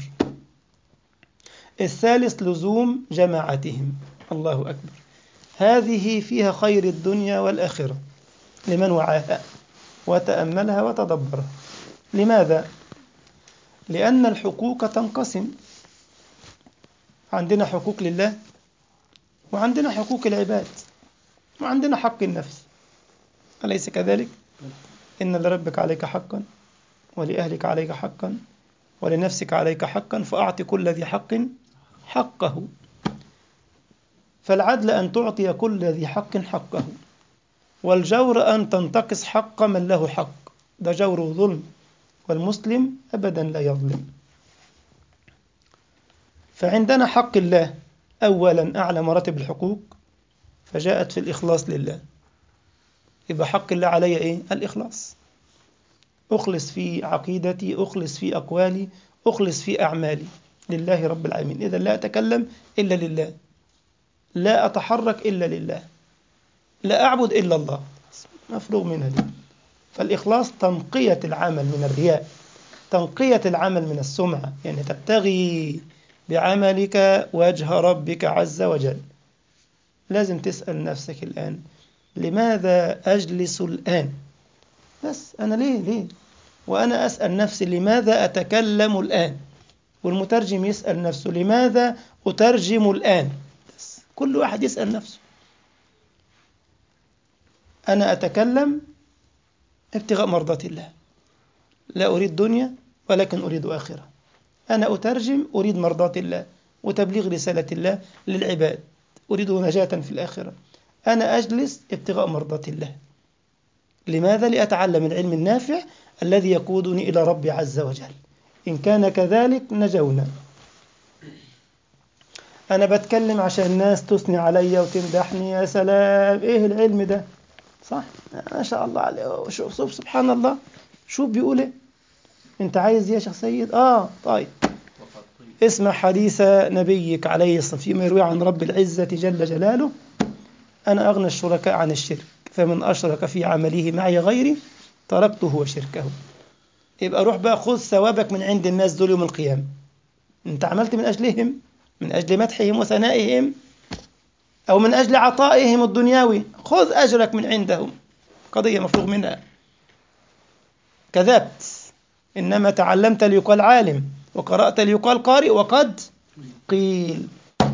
الثالث لزوم جماعتهم الله أكبر هذه فيها خير الدنيا والآخرة لمن وعاها وتأملها وتدبرها لماذا؟ لأن الحقوق تنقسم عندنا حقوق لله وعندنا حقوق العباد وعندنا حق النفس أليس كذلك؟ إن لربك عليك حقا ولأهلك عليك حقا ولنفسك عليك حقا فأعط كل ذي حق حقه فالعدل أن تعطي كل ذي حق حقه والجور أن تنتقص حق من له حق ده جور وظلم والمسلم أبدا لا يظلم فعندنا حق الله أولا أعلى مراتب الحقوق فجاءت في الإخلاص لله يبقى حق الله علي إيه؟ الإخلاص أخلص في عقيدتي أخلص في أقوالي أخلص في أعمالي لله رب العالمين إذا لا أتكلم إلا لله لا أتحرك إلا لله لا أعبد إلا الله مفروغ منها دي فالإخلاص تنقية العمل من الرياء تنقية العمل من السمعة يعني تبتغي بعملك وجه ربك عز وجل لازم تسأل نفسك الآن لماذا أجلس الآن بس أنا ليه ليه وأنا أسأل نفسي لماذا أتكلم الآن والمترجم يسأل نفسه لماذا أترجم الآن بس كل واحد يسأل نفسه أنا أتكلم ابتغاء مرضات الله لا أريد دنيا ولكن أريد آخرة أنا أترجم أريد مرضات الله وتبليغ رسالة الله للعباد أريد نجاة في الآخرة أنا أجلس ابتغاء مرضات الله لماذا؟ لأتعلم العلم النافع الذي يقودني إلى ربي عز وجل إن كان كذلك نجونا أنا بتكلم عشان الناس تثني عليا وتمدحني يا سلام إيه العلم ده صح ما شاء الله عليه شوف شوف سبحان الله شوف بيقول إيه أنت عايز يا شيخ سيد آه طيب اسمع حديث نبيك عليه الصلاة فيما يروي عن رب العزة جل جلاله أنا أغنى الشركاء عن الشرك فمن أشرك في عمله معي غيري تركته وشركه يبقى روح بقى خذ ثوابك من عند الناس دول يوم القيامة أنت عملت من أجلهم من أجل مدحهم وثنائهم أو من أجل عطائهم الدنيوي خذ أجرك من عندهم قضية مفروغ منها كذبت إنما تعلمت ليقال عالم وقرأت ليقال قارئ وقد قيل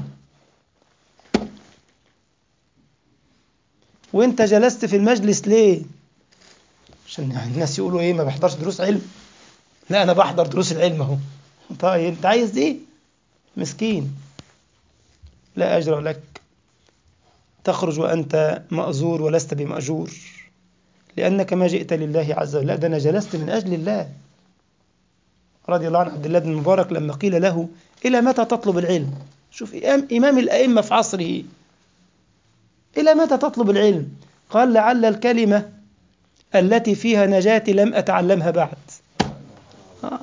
وانت جلست في المجلس ليه عشان الناس يقولوا ايه ما بحضرش دروس علم لا انا بحضر دروس العلم اهو طيب انت عايز ايه مسكين لا اجر لك تخرج وانت مأزور ولست بمأجور لانك ما جئت لله عز وجل لا ده انا جلست من اجل الله رضي الله عن عبد الله بن المبارك لما قيل له الى متى تطلب العلم شوف امام الائمه في عصره إلى متى تطلب العلم؟ قال لعل الكلمة التي فيها نجاتي لم أتعلمها بعد آه.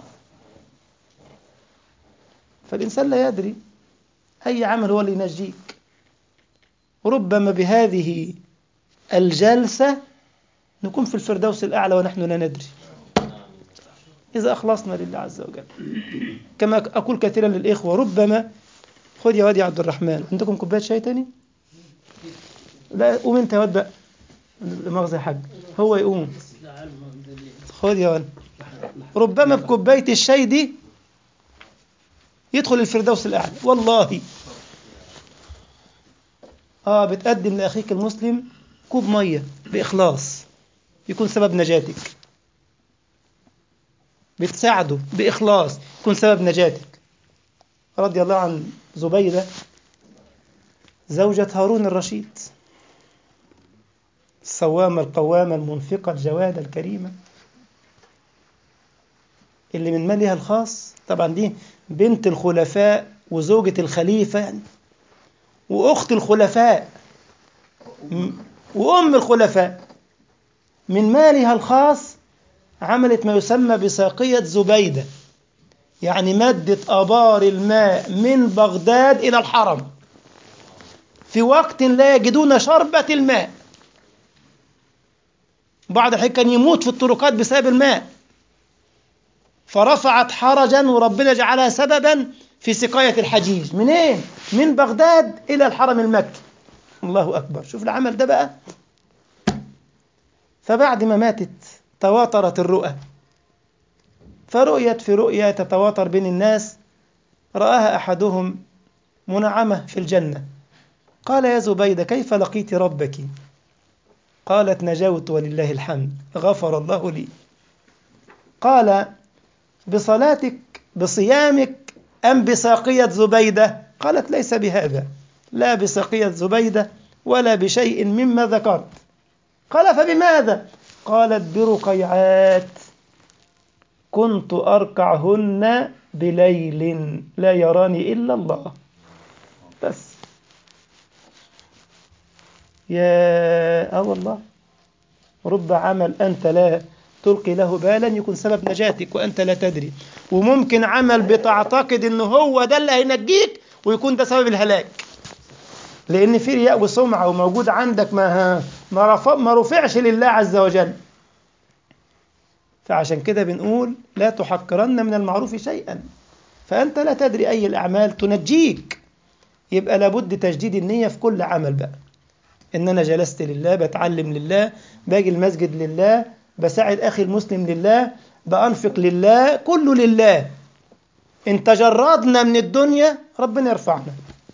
فالإنسان لا يدري أي عمل هو اللي ينجيك ربما بهذه الجلسة نكون في الفردوس الأعلى ونحن لا ندري إذا أخلصنا لله عز وجل كما أقول كثيرا للإخوة ربما خذ يا واد يا عبد الرحمن عندكم كوباية شاي تاني؟ لا قوم انت يا واد بقى مؤاخذة يا حاج هو يقوم خد يا ولد ربما بكوباية الشاي دي يدخل الفردوس الأعلى والله اه بتقدم لأخيك المسلم كوب مية بإخلاص يكون سبب نجاتك بتساعده بإخلاص يكون سبب نجاتك رضي الله عن زبيدة زوجة هارون الرشيد الصوامة القوامة المنفقة الجوادة الكريمة اللي من مالها الخاص طبعا دي بنت الخلفاء وزوجة الخليفة يعني وأخت الخلفاء وأم الخلفاء من مالها الخاص عملت ما يسمى بساقية زبيدة يعني مدت أبار الماء من بغداد إلى الحرم في وقت لا يجدون شربة الماء بعض الحين كان يموت في الطرقات بسبب الماء فرفعت حرجا وربنا جعلها سببا في سقاية الحجيج منين؟ من بغداد إلى الحرم المكي الله أكبر شوف العمل ده بقى فبعد ما ماتت تواترت الرؤى فرؤيت في رؤيا تتواتر بين الناس رآها أحدهم منعمة في الجنة قال يا زبيدة كيف لقيت ربك قالت نجوت ولله الحمد غفر الله لي قال بصلاتك بصيامك أم بساقية زبيدة قالت ليس بهذا لا بساقية زبيدة ولا بشيء مما ذكرت قال فبماذا قالت برقيعات كنت أركعهن بليل لا يراني إلا الله بس يا اه والله رب عمل أنت لا تلقي له بالا يكون سبب نجاتك وأنت لا تدري وممكن عمل بتعتقد أنه هو ده اللي هينجيك ويكون ده سبب الهلاك لأن في رياء وسمعة وموجود عندك ما ما, رفع ما رفعش لله عز وجل فعشان كده بنقول لا تحقرن من المعروف شيئا فأنت لا تدري أي الأعمال تنجيك يبقى لابد تجديد النية في كل عمل بقى إن أنا جلست لله بتعلم لله باجي المسجد لله بساعد أخي المسلم لله بأنفق لله كله لله إن تجردنا من الدنيا ربنا يرفعنا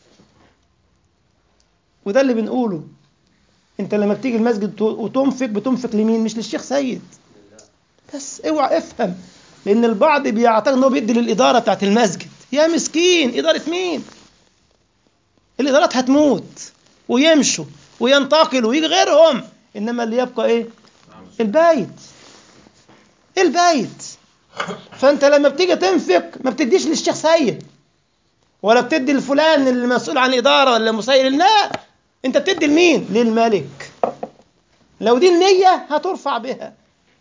وده اللي بنقوله انت لما بتيجي المسجد وتنفق بتنفق لمين مش للشيخ سيد بس اوعى افهم لان البعض بيعتقد ان هو بيدي للاداره بتاعت المسجد يا مسكين اداره مين الادارات هتموت ويمشوا وينتقلوا ويجي غيرهم انما اللي يبقى ايه البيت البيت فانت لما بتيجي تنفق ما بتديش للشيخ سيد ولا بتدي لفلان المسؤول عن الاداره ولا مسير لا انت بتدي لمين للملك لو دي النيه هترفع بها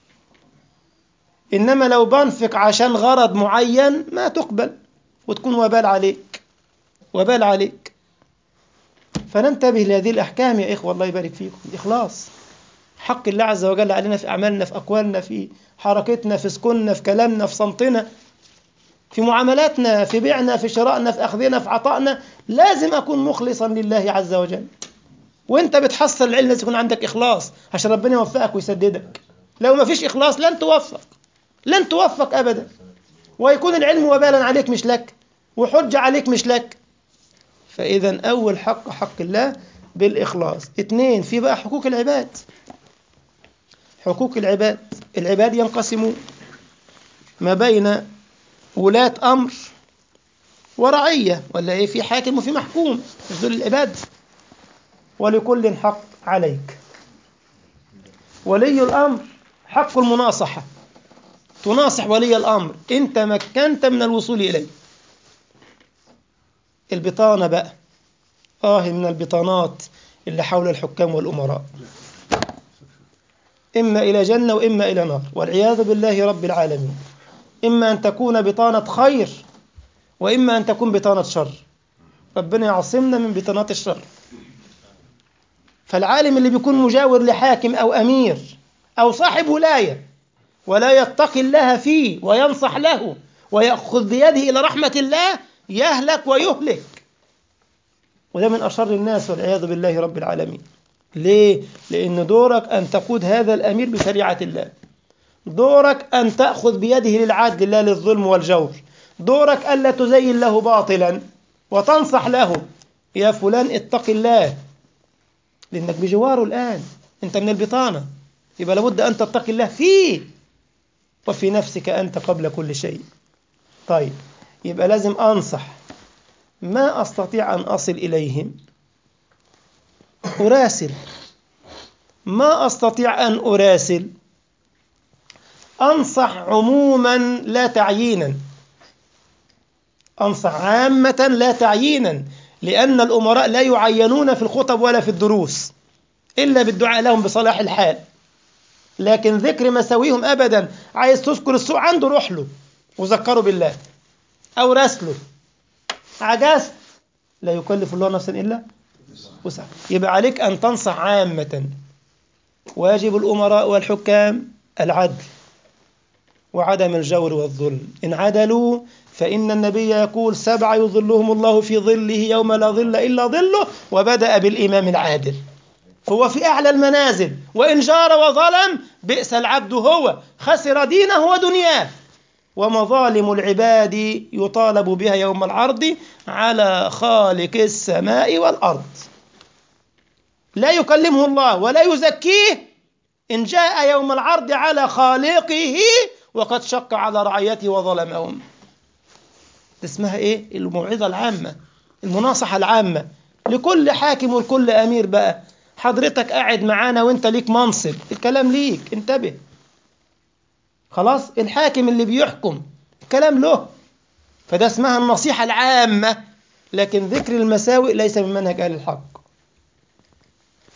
انما لو بنفق عشان غرض معين ما تقبل وتكون وبال عليك وبال عليك فننتبه لهذه الاحكام يا اخوه الله يبارك فيكم اخلاص حق الله عز وجل علينا في اعمالنا في اقوالنا في حركتنا في سكننا في كلامنا في صمتنا في معاملاتنا في بيعنا في شرائنا في اخذنا في عطائنا لازم اكون مخلصا لله عز وجل وانت بتحصل العلم لازم يكون عندك اخلاص عشان ربنا يوفقك ويسددك لو ما فيش اخلاص لن توفق لن توفق ابدا ويكون العلم وبالا عليك مش لك وحجه عليك مش لك فاذا اول حق حق الله بالاخلاص اثنين في بقى حقوق العباد حقوق العباد العباد ينقسمون ما بين ولاة أمر ورعية ولا إيه في حاكم وفي محكوم مش دول العباد ولكل حق عليك ولي الأمر حق المناصحة تناصح ولي الأمر أنت مكنت من الوصول إليه البطانة بقى آه من البطانات اللي حول الحكام والأمراء إما إلى جنة وإما إلى نار والعياذ بالله رب العالمين إما أن تكون بطانة خير وإما أن تكون بطانة شر ربنا يعصمنا من بطانات الشر فالعالم اللي بيكون مجاور لحاكم أو أمير أو صاحب ولاية ولا يتقي الله فيه وينصح له ويأخذ بيده إلى رحمة الله يهلك ويهلك وده من أشر الناس والعياذ بالله رب العالمين ليه؟ لأن دورك أن تقود هذا الأمير بشريعة الله دورك أن تأخذ بيده للعدل لا للظلم والجور دورك ألا تزين له باطلا وتنصح له يا فلان اتق الله لأنك بجواره الآن أنت من البطانة يبقى لابد أن تتقي الله فيه وفي نفسك أنت قبل كل شيء طيب يبقى لازم أنصح ما أستطيع أن أصل إليهم أراسل ما أستطيع أن أراسل أنصح عموما لا تعيينا أنصح عامة لا تعيينا لأن الأمراء لا يعينون في الخطب ولا في الدروس إلا بالدعاء لهم بصلاح الحال لكن ذكر مساويهم أبدا عايز تذكر السوء عنده روح له وذكره بالله أو راسله عجزت لا يكلف الله نفسا إلا وسعها يبقى عليك أن تنصح عامة واجب الأمراء والحكام العدل وعدم الجور والظلم إن عدلوا فإن النبي يقول سبعة يظلهم الله في ظله يوم لا ظل إلا ظله وبدأ بالإمام العادل فهو في أعلى المنازل وإن جار وظلم بئس العبد هو خسر دينه ودنياه ومظالم العباد يطالب بها يوم العرض على خالق السماء والأرض لا يكلمه الله ولا يزكيه إن جاء يوم العرض على خالقه وقد شق على رعيته وظلمهم اسمها ايه الموعظة العامة المناصحة العامة لكل حاكم ولكل أمير بقى حضرتك قاعد معانا وانت ليك منصب الكلام ليك انتبه خلاص الحاكم اللي بيحكم الكلام له فده اسمها النصيحة العامة لكن ذكر المساوئ ليس من منهج أهل الحق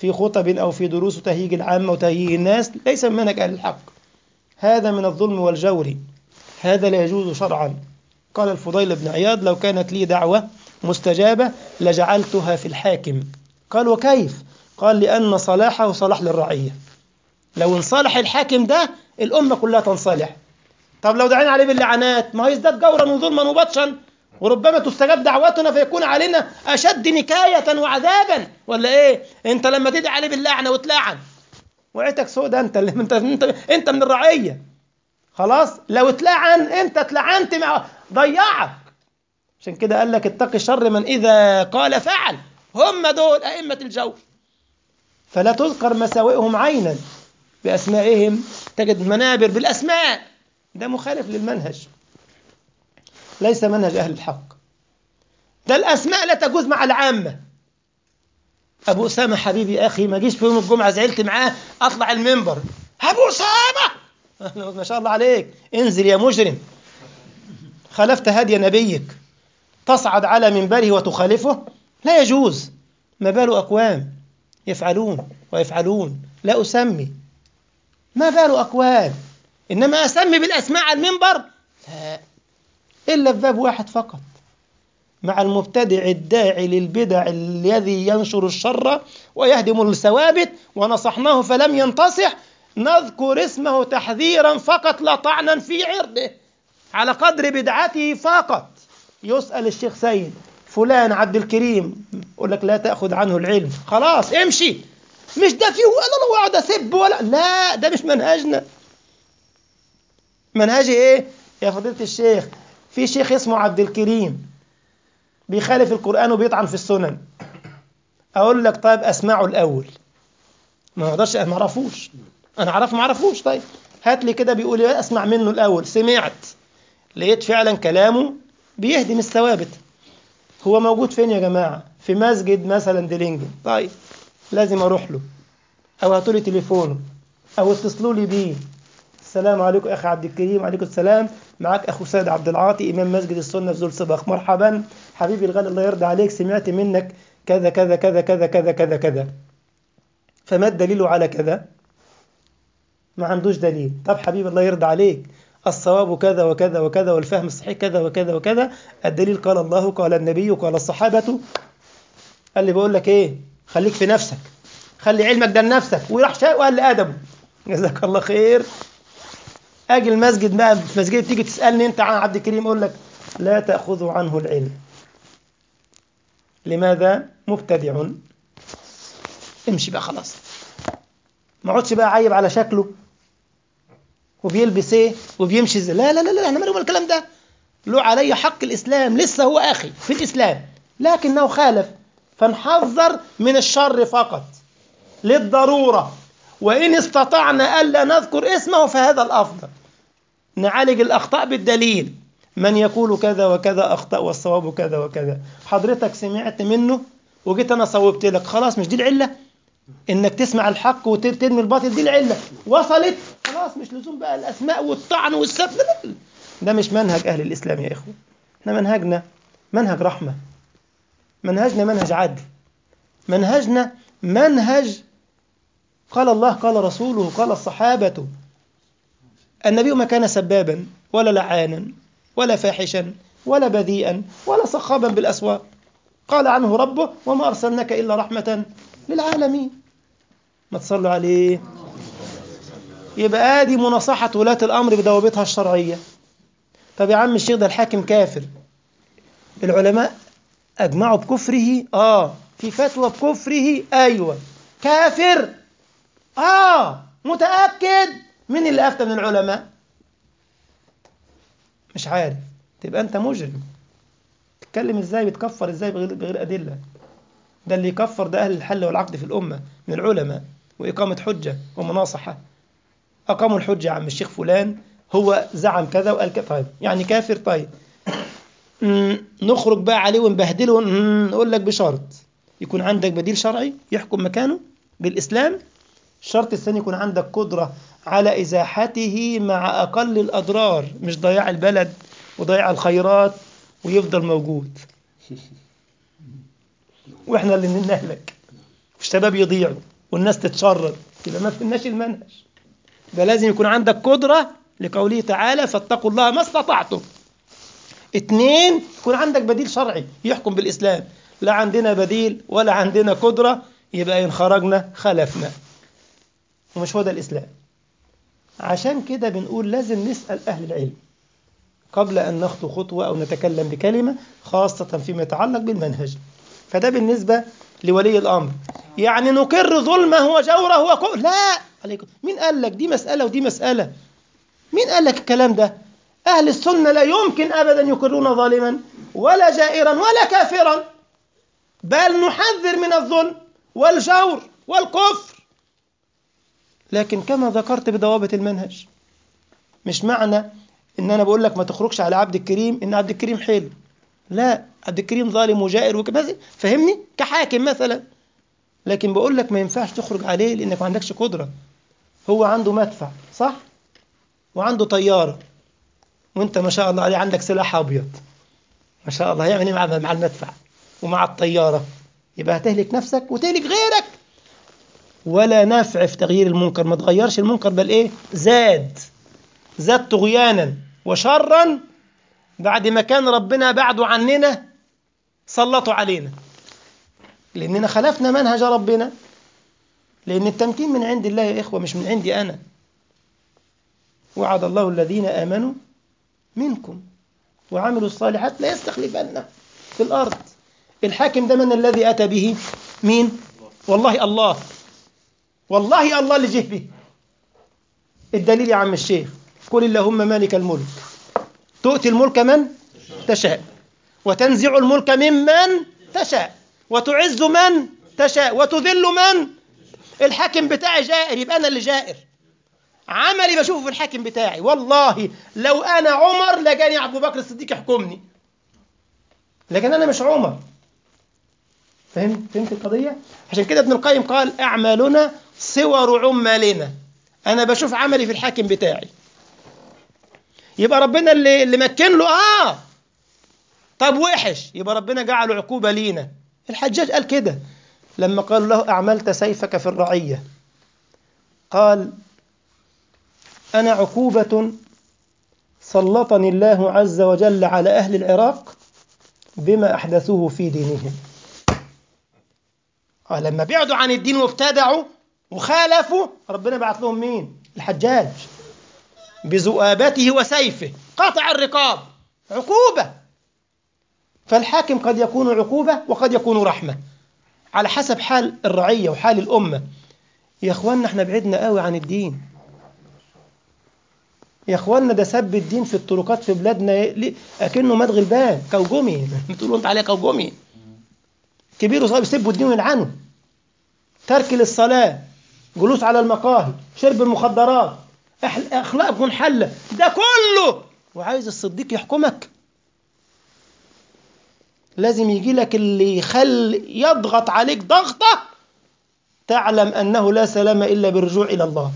في خطب أو في دروس وتهيج العامة وتهيج الناس ليس من منهج أهل الحق هذا من الظلم والجور هذا لا يجوز شرعا قال الفضيل بن عياض لو كانت لي دعوة مستجابة لجعلتها في الحاكم قال وكيف قال لأن صلاحه صلاح للرعية لو انصلح الحاكم ده الأمة كلها تنصلح طب لو دعينا عليه باللعنات ما يزداد جورا وظلما وبطشا وربما تستجاب دعوتنا فيكون علينا أشد نكاية وعذابا ولا إيه أنت لما تدعي عليه باللعنة وتلعن وعيتك سودة أنت اللي أنت, أنت, أنت من الرعية خلاص لو اتلعن أنت اتلعنت مع ضيعك عشان كده قال لك اتقي شر من إذا قال فعل هم دول أئمة الجور فلا تذكر مساوئهم عينا بأسمائهم تجد منابر بالأسماء ده مخالف للمنهج ليس منهج أهل الحق ده الأسماء لا تجوز مع العامة أبو أسامة حبيبي أخي ما جيش في يوم الجمعة زعلت معاه أطلع المنبر أبو أسامة ما شاء الله عليك انزل يا مجرم خالفت هدي نبيك تصعد على منبره وتخالفه لا يجوز ما بال أقوام يفعلون ويفعلون لا أسمي ما بال أقوام إنما أسمي بالأسماء على المنبر لا إلا في باب واحد فقط مع المبتدع الداعي للبدع الذي ينشر الشر ويهدم الثوابت ونصحناه فلم ينتصح نذكر اسمه تحذيرا فقط لا طعنا في عرضه على قدر بدعته فقط يسأل الشيخ سيد فلان عبد الكريم يقول لك لا تأخذ عنه العلم خلاص امشي مش ده فيه ولا الله اقعد اسب ولا لا ده مش منهجنا منهجي ايه يا فضيلة الشيخ في شيخ اسمه عبد الكريم بيخالف القرآن وبيطعن في السنن أقول لك طيب أسمعه الأول ما اقدرش ما اعرفوش أنا أعرفه ما أعرفوش طيب هات لي كده بيقول لي أسمع منه الأول سمعت لقيت فعلا كلامه بيهدم الثوابت هو موجود فين يا جماعة في مسجد مثلا ديلينجن طيب لازم أروح له أو هاتوا لي تليفونه أو اتصلوا لي بيه السلام عليكم أخي عبد الكريم وعليكم السلام معك أخو سيد عبد العاطي إمام مسجد السنة في زول سباق مرحبا حبيبي الغالي الله يرضى عليك سمعت منك كذا كذا كذا كذا كذا كذا كذا فما الدليل على كذا ما عندوش دليل طب حبيبي الله يرضى عليك الصواب كذا وكذا وكذا والفهم الصحيح كذا وكذا وكذا الدليل قال الله قال النبي قال الصحابة قال لي بقول لك ايه خليك في نفسك خلي علمك ده لنفسك وراح شاء وقال لي ادبه جزاك الله خير اجي المسجد بقى في مسجد تيجي تسالني انت عن عبد الكريم اقول لك لا تاخذوا عنه العلم لماذا مبتدع امشي بقى خلاص ما اقعدش بقى عيب على شكله وبيلبس ايه وبيمشي ازاي لا لا لا لا احنا مالهم الكلام ده له علي حق الاسلام لسه هو اخي في الاسلام لكنه خالف فنحذر من الشر فقط للضروره وان استطعنا الا نذكر اسمه فهذا الافضل نعالج الاخطاء بالدليل من يقول كذا وكذا اخطا والصواب كذا وكذا حضرتك سمعت منه وجيت انا صوبت لك خلاص مش دي العله انك تسمع الحق وترمي الباطل دي العله وصلت خلاص مش لزوم بقى الاسماء والطعن والسب ده مش منهج اهل الاسلام يا اخوه احنا منهجنا منهج رحمه منهجنا منهج عدل منهجنا منهج قال الله قال رسوله قال الصحابه النبي ما كان سبابا ولا لعانا ولا فاحشا ولا بذيئا ولا صخابا بالاسواق قال عنه ربه وما ارسلناك الا رحمه للعالمين ما تصلوا عليه يبقى ادي مناصحة ولاة الأمر بضوابطها الشرعية طب يا عم الشيخ ده الحاكم كافر العلماء أجمعوا بكفره آه في فتوى بكفره أيوة كافر آه متأكد من اللي أفتى من العلماء مش عارف تبقى أنت مجرم تتكلم إزاي بتكفر إزاي بغير, بغير أدلة ده اللي يكفر ده أهل الحل والعقد في الأمة من العلماء وإقامة حجة ومناصحة أقاموا الحجة عم الشيخ فلان هو زعم كذا وقال كذا طيب يعني كافر طيب نخرج بقى عليه ونبهدله نقول لك بشرط يكون عندك بديل شرعي يحكم مكانه بالإسلام الشرط الثاني يكون عندك قدرة على إزاحته مع أقل الأضرار مش ضياع البلد وضياع الخيرات ويفضل موجود واحنا اللي نهلك والشباب يضيعوا والناس تتشرد يبقى ما فهمناش المنهج ده لازم يكون عندك قدرة لقوله تعالى فاتقوا الله ما استطعتم اتنين يكون عندك بديل شرعي يحكم بالإسلام لا عندنا بديل ولا عندنا قدرة يبقى إن خرجنا خلفنا ومش هو ده الإسلام عشان كده بنقول لازم نسأل أهل العلم قبل أن نخطو خطوة أو نتكلم بكلمة خاصة فيما يتعلق بالمنهج فده بالنسبة لولي الأمر يعني نقر ظلمه وجوره وكفره لا عليكم مين قال لك دي مسألة ودي مسألة مين قال لك الكلام ده أهل السنة لا يمكن أبدا يقرون ظالما ولا جائرا ولا كافرا بل نحذر من الظلم والجور والكفر لكن كما ذكرت بضوابط المنهج مش معنى ان انا بقول لك ما تخرجش على عبد الكريم ان عبد الكريم حلو لا عبد الكريم ظالم وجائر وكذا فهمني كحاكم مثلا لكن بقول لك ما ينفعش تخرج عليه لانك ما عندكش قدره هو عنده مدفع صح وعنده طياره وانت ما شاء الله عليه عندك سلاح ابيض ما شاء الله هيعمل ايه مع مع المدفع ومع الطياره يبقى هتهلك نفسك وتهلك غيرك ولا نفع في تغيير المنكر ما تغيرش المنكر بل ايه زاد زاد طغيانا وشرا بعد ما كان ربنا بعده عننا سلطوا علينا لأننا خلفنا منهج ربنا لأن التمكين من عند الله يا إخوة مش من عندي أنا وعد الله الذين آمنوا منكم وعملوا الصالحات لا يستخلفن في الأرض الحاكم ده من الذي أتى به مين والله الله والله الله اللي جه به الدليل يا عم الشيخ قل اللهم مالك الملك تؤتي الملك من تشاء وتنزع الملك ممن تشاء وتعز من تشاء وتذل من الحاكم بتاعي جائر يبقى انا اللي جائر عملي بشوفه في الحاكم بتاعي والله لو انا عمر لجاني ابو بكر الصديق يحكمني لكن انا مش عمر فهمت فهمت القضيه عشان كده ابن القيم قال اعمالنا صور عمالنا انا بشوف عملي في الحاكم بتاعي يبقى ربنا اللي اللي مكن له اه طب وحش يبقى ربنا جعله عقوبه لينا الحجاج قال كده لما قالوا له اعملت سيفك في الرعيه قال انا عقوبه سلطني الله عز وجل على اهل العراق بما احدثوه في دينهم آه لما بعدوا عن الدين وابتدعوا وخالفوا ربنا بعث لهم مين الحجاج بذؤابته وسيفه قطع الرقاب عقوبة فالحاكم قد يكون عقوبة وقد يكون رحمة على حسب حال الرعية وحال الأمة يا أخوانا احنا بعدنا قوي عن الدين يا أخوانا ده سب الدين في الطرقات في بلادنا أكنه مات غلبان كوجمي بتقولوا أنت عليه كوجمي كبير وصغير يسبوا الدين ويلعنوا ترك للصلاة جلوس على المقاهي شرب المخدرات اخلاق منحله ده كله وعايز الصديق يحكمك لازم يجي لك اللي يخل يضغط عليك ضغطه تعلم انه لا سلام الا بالرجوع الى الله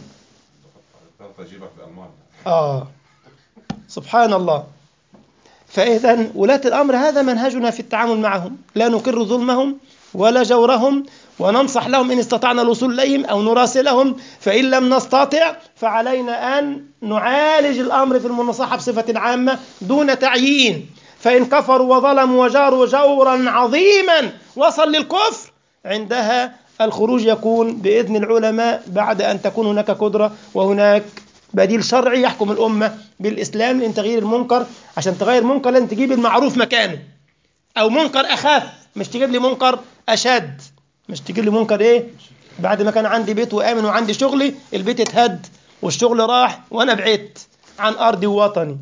اه سبحان الله فاذا ولاه الامر هذا منهجنا في التعامل معهم لا نقر ظلمهم ولا جورهم وننصح لهم إن استطعنا الوصول إليهم أو نراسلهم فإن لم نستطع فعلينا أن نعالج الأمر في المناصحة بصفة عامة دون تعيين فإن كفروا وظلموا وجاروا جورا عظيما وصل للكفر عندها الخروج يكون بإذن العلماء بعد أن تكون هناك قدرة وهناك بديل شرعي يحكم الأمة بالإسلام لأن تغيير المنكر عشان تغير منكر لازم تجيب المعروف مكانه أو منكر أخف مش تجيب لي منكر أشد مش تجيب لي منكر ايه بعد ما كان عندي بيت وامن وعندي شغلي البيت اتهد والشغل راح وانا بعدت عن ارضي ووطني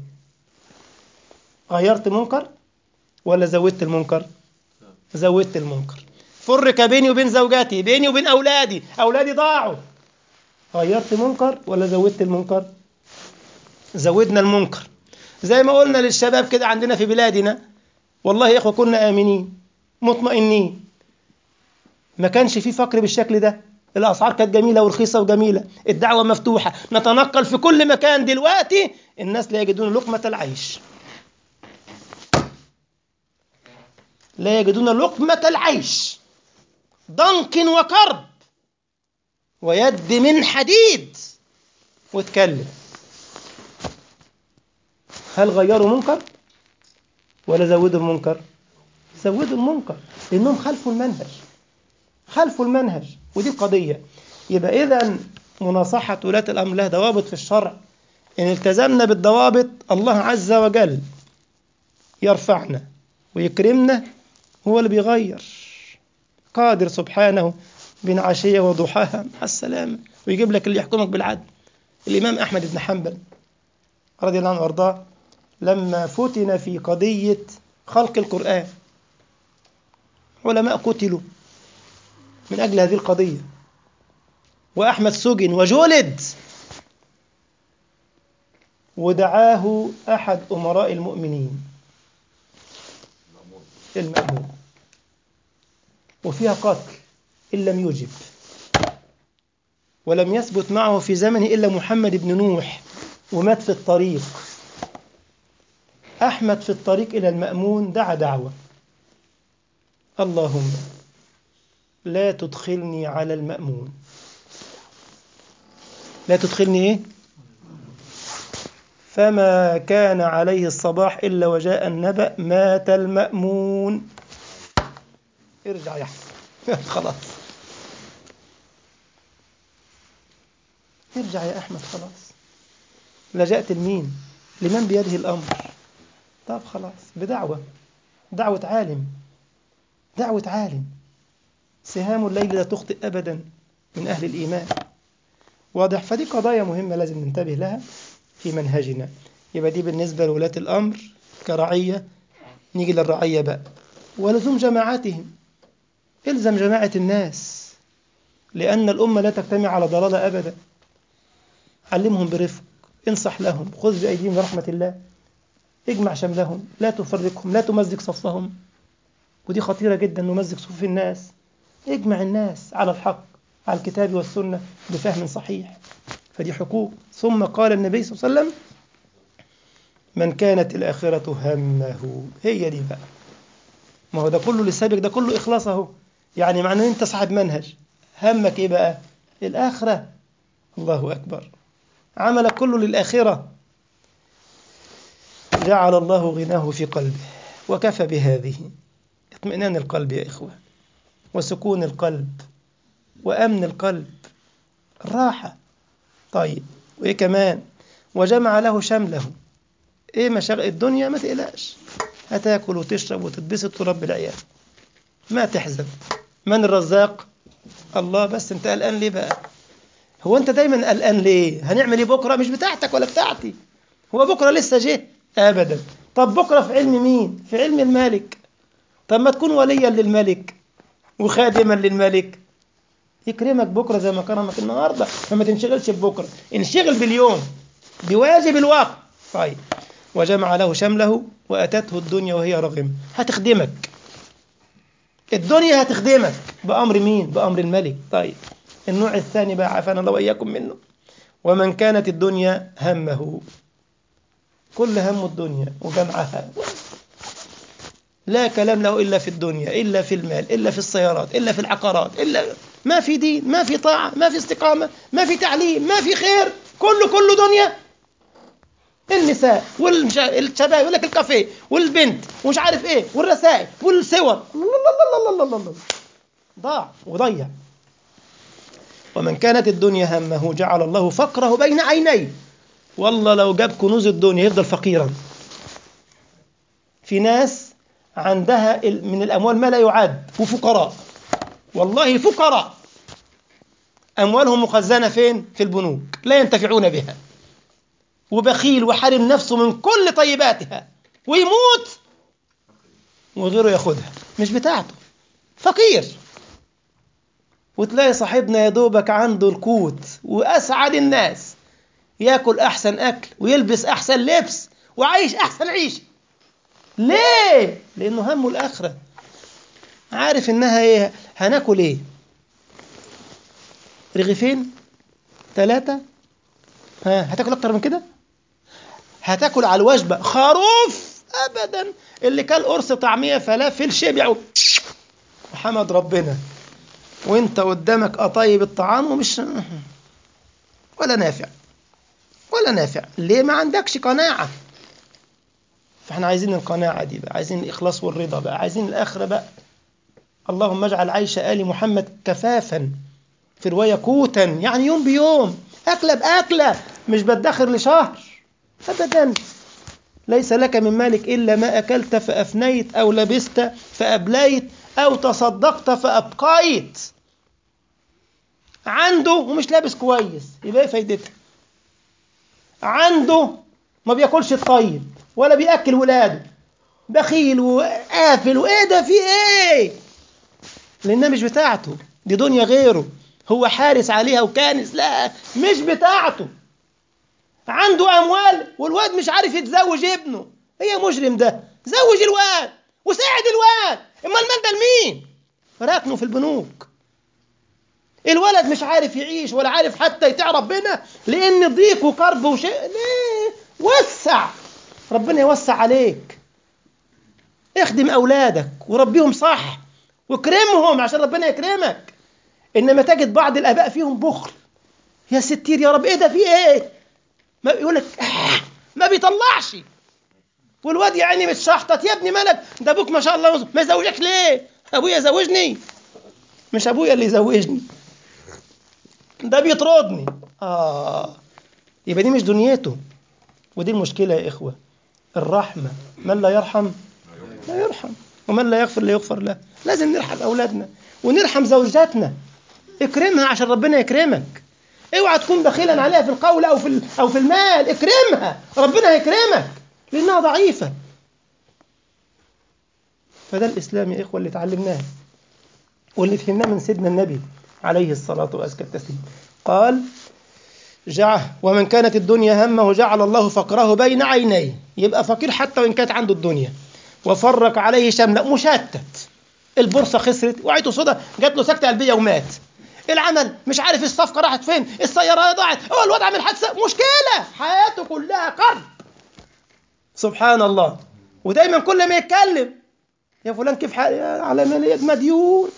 غيرت منكر ولا زودت المنكر زودت المنكر فرق بيني وبين زوجاتي بيني وبين اولادي اولادي ضاعوا غيرت منكر ولا زودت المنكر زودنا المنكر زي ما قلنا للشباب كده عندنا في بلادنا والله يا اخوه كنا امنين مطمئنين ما كانش في فقر بالشكل ده الاسعار كانت جميله ورخيصه وجميله الدعوه مفتوحه نتنقل في كل مكان دلوقتي الناس لا يجدون لقمه العيش لا يجدون لقمه العيش ضنك وكرب ويد من حديد واتكلم هل غيروا منكر ولا زودوا المنكر زودوا المنكر لانهم خلفوا المنهج خلفوا المنهج ودي قضيه يبقى اذا مناصحه ولاه الامر لها ضوابط في الشرع ان التزمنا بالضوابط الله عز وجل يرفعنا ويكرمنا هو اللي بيغير قادر سبحانه بين عشية وضحاها مع السلامة ويجيب لك اللي يحكمك بالعدل الإمام أحمد بن حنبل رضي الله عنه وارضاه لما فتن في قضية خلق القرآن علماء قتلوا من أجل هذه القضية وأحمد سجن وجلد ودعاه أحد أمراء المؤمنين المأمون وفيها قتل إن لم يجب ولم يثبت معه في زمنه إلا محمد بن نوح ومات في الطريق أحمد في الطريق إلى المأمون دعا دعوة اللهم لا تدخلني على المأمون لا تدخلني إيه؟ فما كان عليه الصباح إلا وجاء النبأ مات المأمون ارجع يا أحمد خلاص ارجع يا أحمد خلاص لجأت لمين لمن بيده الأمر طب خلاص بدعوة دعوة عالم دعوة عالم سهام الليل لا تخطئ أبدا من أهل الإيمان واضح فدي قضايا مهمة لازم ننتبه لها في منهجنا يبقى دي بالنسبة لولاة الأمر كرعية نيجي للرعية بقى ولزوم جماعاتهم الزم جماعة الناس لأن الأمة لا تجتمع على ضلالة أبدا علمهم برفق انصح لهم خذ بأيديهم برحمة الله اجمع شملهم لا تفرقهم لا تمزق صفهم ودي خطيرة جدا نمزق صفوف الناس اجمع الناس على الحق على الكتاب والسنة بفهم صحيح فدي حقوق ثم قال النبي صلى الله عليه وسلم من كانت الآخرة همه هي دي بقى ما هو ده كله للسابق ده كله إخلاص أهو يعني معناه أنت صاحب منهج همك إيه بقى الآخرة الله أكبر عملك كله للآخرة جعل الله غناه في قلبه وكفى بهذه اطمئنان القلب يا إخوة وسكون القلب وأمن القلب الراحة طيب وإيه كمان وجمع له شمله إيه مشاغل الدنيا ما تقلقش هتاكل وتشرب وتتبسط ورب العيال ما تحزن من الرزاق الله بس انت قلقان ليه بقى هو انت دايما قلقان ليه هنعمل ايه بكره مش بتاعتك ولا بتاعتي هو بكره لسه جه ابدا طب بكره في علم مين في علم الملك طب ما تكون وليا للملك وخادما للملك يكرمك بكره زي ما كرمك النهارده فما تنشغلش ببكره انشغل باليوم بواجب الوقت طيب وجمع له شمله واتته الدنيا وهي رغم هتخدمك الدنيا هتخدمك بامر مين بامر الملك طيب النوع الثاني بقى عافانا الله واياكم منه ومن كانت الدنيا همه كل هم الدنيا وجمعها لا كلام له إلا في الدنيا إلا في المال إلا في السيارات إلا في العقارات إلا ما في دين ما في طاعة ما في استقامة ما في تعليم ما في خير كله كله دنيا النساء والشباب يقول لك الكافيه والبنت ومش عارف ايه والرسائل والصور الله الله الله الله الله ضاع وضيع ومن كانت الدنيا همه جعل الله فقره بين عينيه والله لو جاب كنوز الدنيا يفضل فقيرا في ناس عندها من الأموال ما لا يعد وفقراء والله فقراء أموالهم مخزنة فين؟ في البنوك لا ينتفعون بها وبخيل وحارم نفسه من كل طيباتها ويموت وغيره ياخدها مش بتاعته فقير وتلاقي صاحبنا يا دوبك عنده القوت وأسعد الناس ياكل أحسن أكل ويلبس أحسن لبس وعايش أحسن عيشة ليه؟ لأنه همه الآخرة عارف إنها إيه؟ هناكل إيه؟ رغيفين؟ ثلاثة؟ ها هتاكل أكتر من كده؟ هتاكل على الوجبة خروف أبدا اللي كان قرص طعمية فلافل شبع وحمد ربنا وانت قدامك قطايب الطعام ومش ولا نافع ولا نافع ليه ما عندكش قناعة فاحنا عايزين القناعة دي بقى عايزين الإخلاص والرضا بقى عايزين الآخرة بقى اللهم اجعل عيش آل محمد كفافا في رواية كوتا يعني يوم بيوم أكلة بأكلة مش بدخر لشهر أبدا ليس لك من مالك إلا ما أكلت فأفنيت أو لبست فأبليت أو تصدقت فأبقيت عنده ومش لابس كويس يبقى ايه فايدتها عنده ما بياكلش الطيب ولا بياكل ولاده بخيل وقافل وايه ده في ايه لانها مش بتاعته دي دنيا غيره هو حارس عليها وكانس لا مش بتاعته عنده اموال والواد مش عارف يتزوج ابنه هي مجرم ده زوج الواد وساعد الواد امال المال ده لمين راكنه في البنوك الولد مش عارف يعيش ولا عارف حتى يطيع ربنا لان ضيق وكرب وشيء ليه وسع ربنا يوسع عليك اخدم اولادك وربيهم صح واكرمهم عشان ربنا يكرمك انما تجد بعض الاباء فيهم بخل يا ستير يا رب ايه ده في ايه ما يقول لك آه ما بيطلعش والواد يعني متشحطط يا ابني مالك ده ابوك ما شاء الله ما يزوجك ليه ابويا زوجني مش ابويا اللي يزوجني ده بيطردني اه يبقى دي مش دنيته ودي المشكله يا اخوه الرحمه من لا يرحم لا يرحم ومن لا يغفر لا يغفر له لازم نرحم اولادنا ونرحم زوجاتنا اكرمها عشان ربنا يكرمك اوعى تكون بخيلا عليها في القول او في او في المال اكرمها ربنا هيكرمك لانها ضعيفه فده الاسلام يا اخوه اللي اتعلمناه واللي فهمناه من سيدنا النبي عليه الصلاه وازكى التسليم قال جعل ومن كانت الدنيا همه جعل الله فقره بين عينيه يبقى فقير حتى وان كانت عنده الدنيا وفرق عليه شمله مشتت البورصه خسرت وعيته صدى جات له سكته قلبيه ومات العمل مش عارف الصفقه راحت فين السياره ضاعت هو الواد عامل حادثه مشكله حياته كلها كرب سبحان الله ودايما كل ما يتكلم يا فلان كيف حال على مالية مديون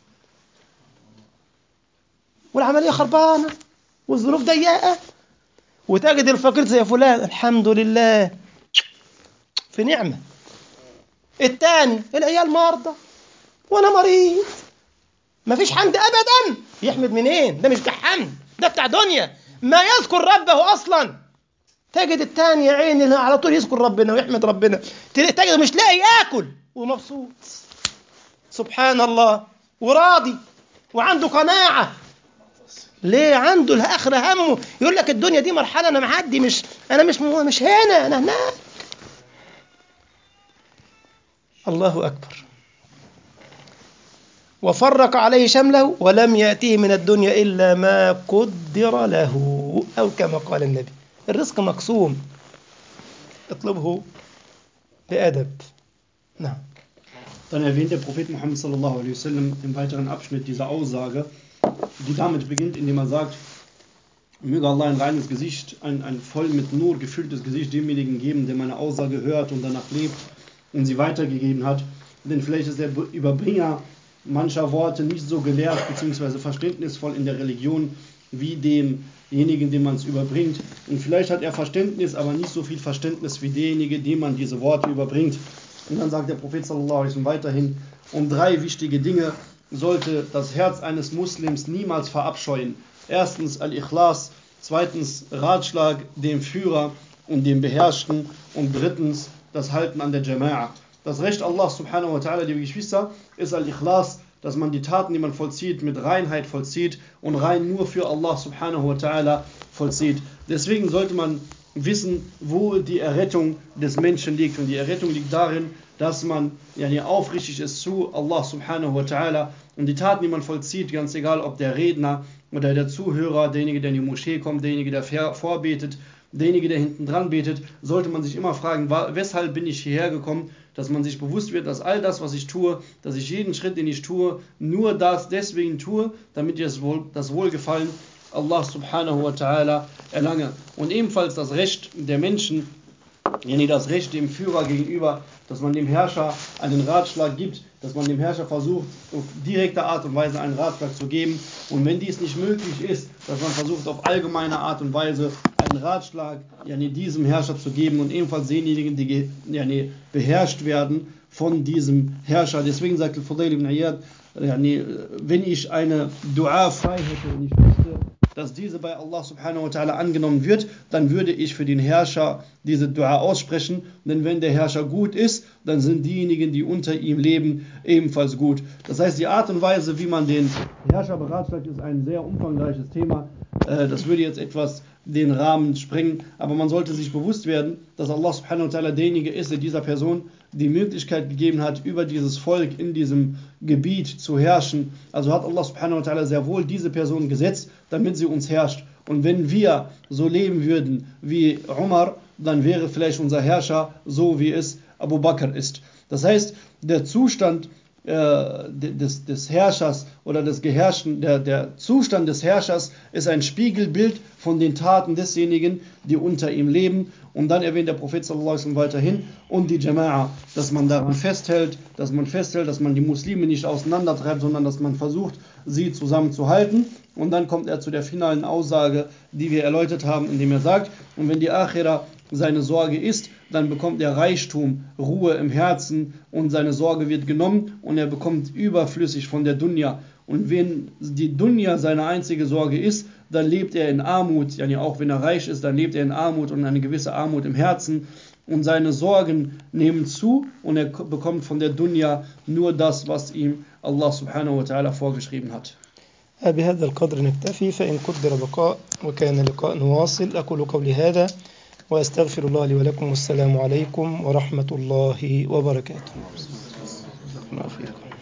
والعملية خربانة والظروف ضيقة وتجد الفقير زي فلان الحمد لله في نعمة الثاني العيال مرضى وانا مريض مفيش حمد ابدا يحمد منين ده مش بتاع حمد ده بتاع دنيا ما يذكر ربه اصلا تجد الثاني يا عيني على طول يذكر ربنا ويحمد ربنا تجد مش لاقي ياكل ومبسوط سبحان الله وراضي وعنده قناعه ليه عنده الاخره همه يقول لك الدنيا دي مرحله انا معدي مش انا مش مش هنا انا هناك الله اكبر وفرق عليه شمله ولم يأتيه من الدنيا إلا ما قدر له أو كما قال النبي الرزق مقسوم اطلبه بأدب نعم Dann erwähnt der Prophet Muhammad sallallahu alaihi wasallam im weiteren Abschnitt dieser Aussage, die damit beginnt, indem er sagt, möge Allah ein reines Gesicht, ein, ein voll mit Nur gefülltes Gesicht demjenigen geben, der meine Aussage hört und danach lebt und sie weitergegeben hat. Denn vielleicht ist der Überbringer mancher Worte nicht so gelehrt bzw. verständnisvoll in der Religion wie demjenigen, dem man es überbringt. Und vielleicht hat er Verständnis, aber nicht so viel Verständnis wie derjenige, dem man diese Worte überbringt. Und dann sagt der Prophet sallallahu alaihi wasallam weiterhin, um drei wichtige Dinge sollte das Herz eines Muslims niemals verabscheuen. Erstens Al-Ikhlas, zweitens Ratschlag dem Führer und dem Beherrschten und drittens das Halten an der Jama'a. Das Recht Allah subhanahu wa ta'ala, liebe Geschwister, ist Al-Ikhlas, dass man die Taten, die man vollzieht, mit Reinheit vollzieht und rein nur für Allah subhanahu wa ta'ala vollzieht. Deswegen sollte man wissen, wo die Errettung des Menschen liegt. Und die Errettung liegt darin, dass man ja, aufrichtig ist zu Allah subhanahu wa ta'ala und die Taten, die man vollzieht, ganz egal ob der Redner oder der Zuhörer, derjenige, der in die Moschee kommt, derjenige, der vorbetet, derjenige, der hinten dran betet, sollte man sich immer fragen, weshalb bin ich hierher gekommen, dass man sich bewusst wird, dass all das, was ich tue, dass ich jeden Schritt, den ich tue, nur das deswegen tue, damit ich das, Wohl, das Wohlgefallen Allah subhanahu wa ta'ala erlange. Und ebenfalls das Recht der Menschen yani das Recht dem Führer gegenüber, dass man dem Herrscher einen Ratschlag gibt, dass man dem Herrscher versucht, auf direkte Art und Weise einen Ratschlag zu geben. Und wenn dies nicht möglich ist, dass man versucht, auf allgemeine Art und Weise einen Ratschlag yani, diesem Herrscher zu geben und ebenfalls denjenigen, die yani, beherrscht werden von diesem Herrscher. Deswegen sagt Al-Fudayl ibn Iyad, yani, wenn ich eine Dua frei hätte und ich wüsste, dass diese bei Allah subhanahu wa ta'ala angenommen wird, dann würde ich für den Herrscher diese Dua aussprechen. Denn wenn der Herrscher gut ist, dann sind diejenigen, die unter ihm leben, ebenfalls gut. Das heißt, die Art und Weise, wie man den Herrscher beratschlagt, ist ein sehr umfangreiches Thema. Das würde jetzt etwas den Rahmen sprengen, aber man sollte sich bewusst werden, dass Allah subhanahu wa ta'ala derjenige ist, der dieser Person die Möglichkeit gegeben hat, über dieses Volk in diesem Gebiet zu herrschen. Also hat Allah subhanahu wa ta'ala sehr wohl diese Person gesetzt, damit sie uns herrscht. Und wenn wir so leben würden wie Umar, dann wäre vielleicht unser Herrscher so, wie es Abu Bakr ist. Das heißt, der Zustand äh, des, des, Herrschers oder des Geherrschten, der, der Zustand des Herrschers ist ein Spiegelbild von den Taten desjenigen, die unter ihm leben. Und dann erwähnt der Prophet sallallahu alaihi wasallam weiterhin und die Jama'a, dass man daran festhält, dass man festhält, dass man die Muslime nicht auseinandertreibt, sondern dass man versucht, sie zusammenzuhalten. Und dann kommt er zu der finalen Aussage, die wir erläutert haben, indem er sagt, und wenn die Akhira seine Sorge ist, dann bekommt er Reichtum, Ruhe im Herzen und seine Sorge wird genommen und er bekommt überflüssig von der Dunya. Und wenn die Dunya seine einzige Sorge ist, dann lebt er in Armut, yani auch wenn er reich ist, dann lebt er in Armut und eine gewisse Armut im Herzen und seine Sorgen nehmen zu und er bekommt von der Dunya nur das, was ihm Allah subhanahu wa ta'ala vorgeschrieben hat. بهذا القدر نكتفي فإن قدر بقاء وكان لقاء نواصل أقول قولي هذا وأستغفر الله لي ولكم والسلام عليكم ورحمة الله وبركاته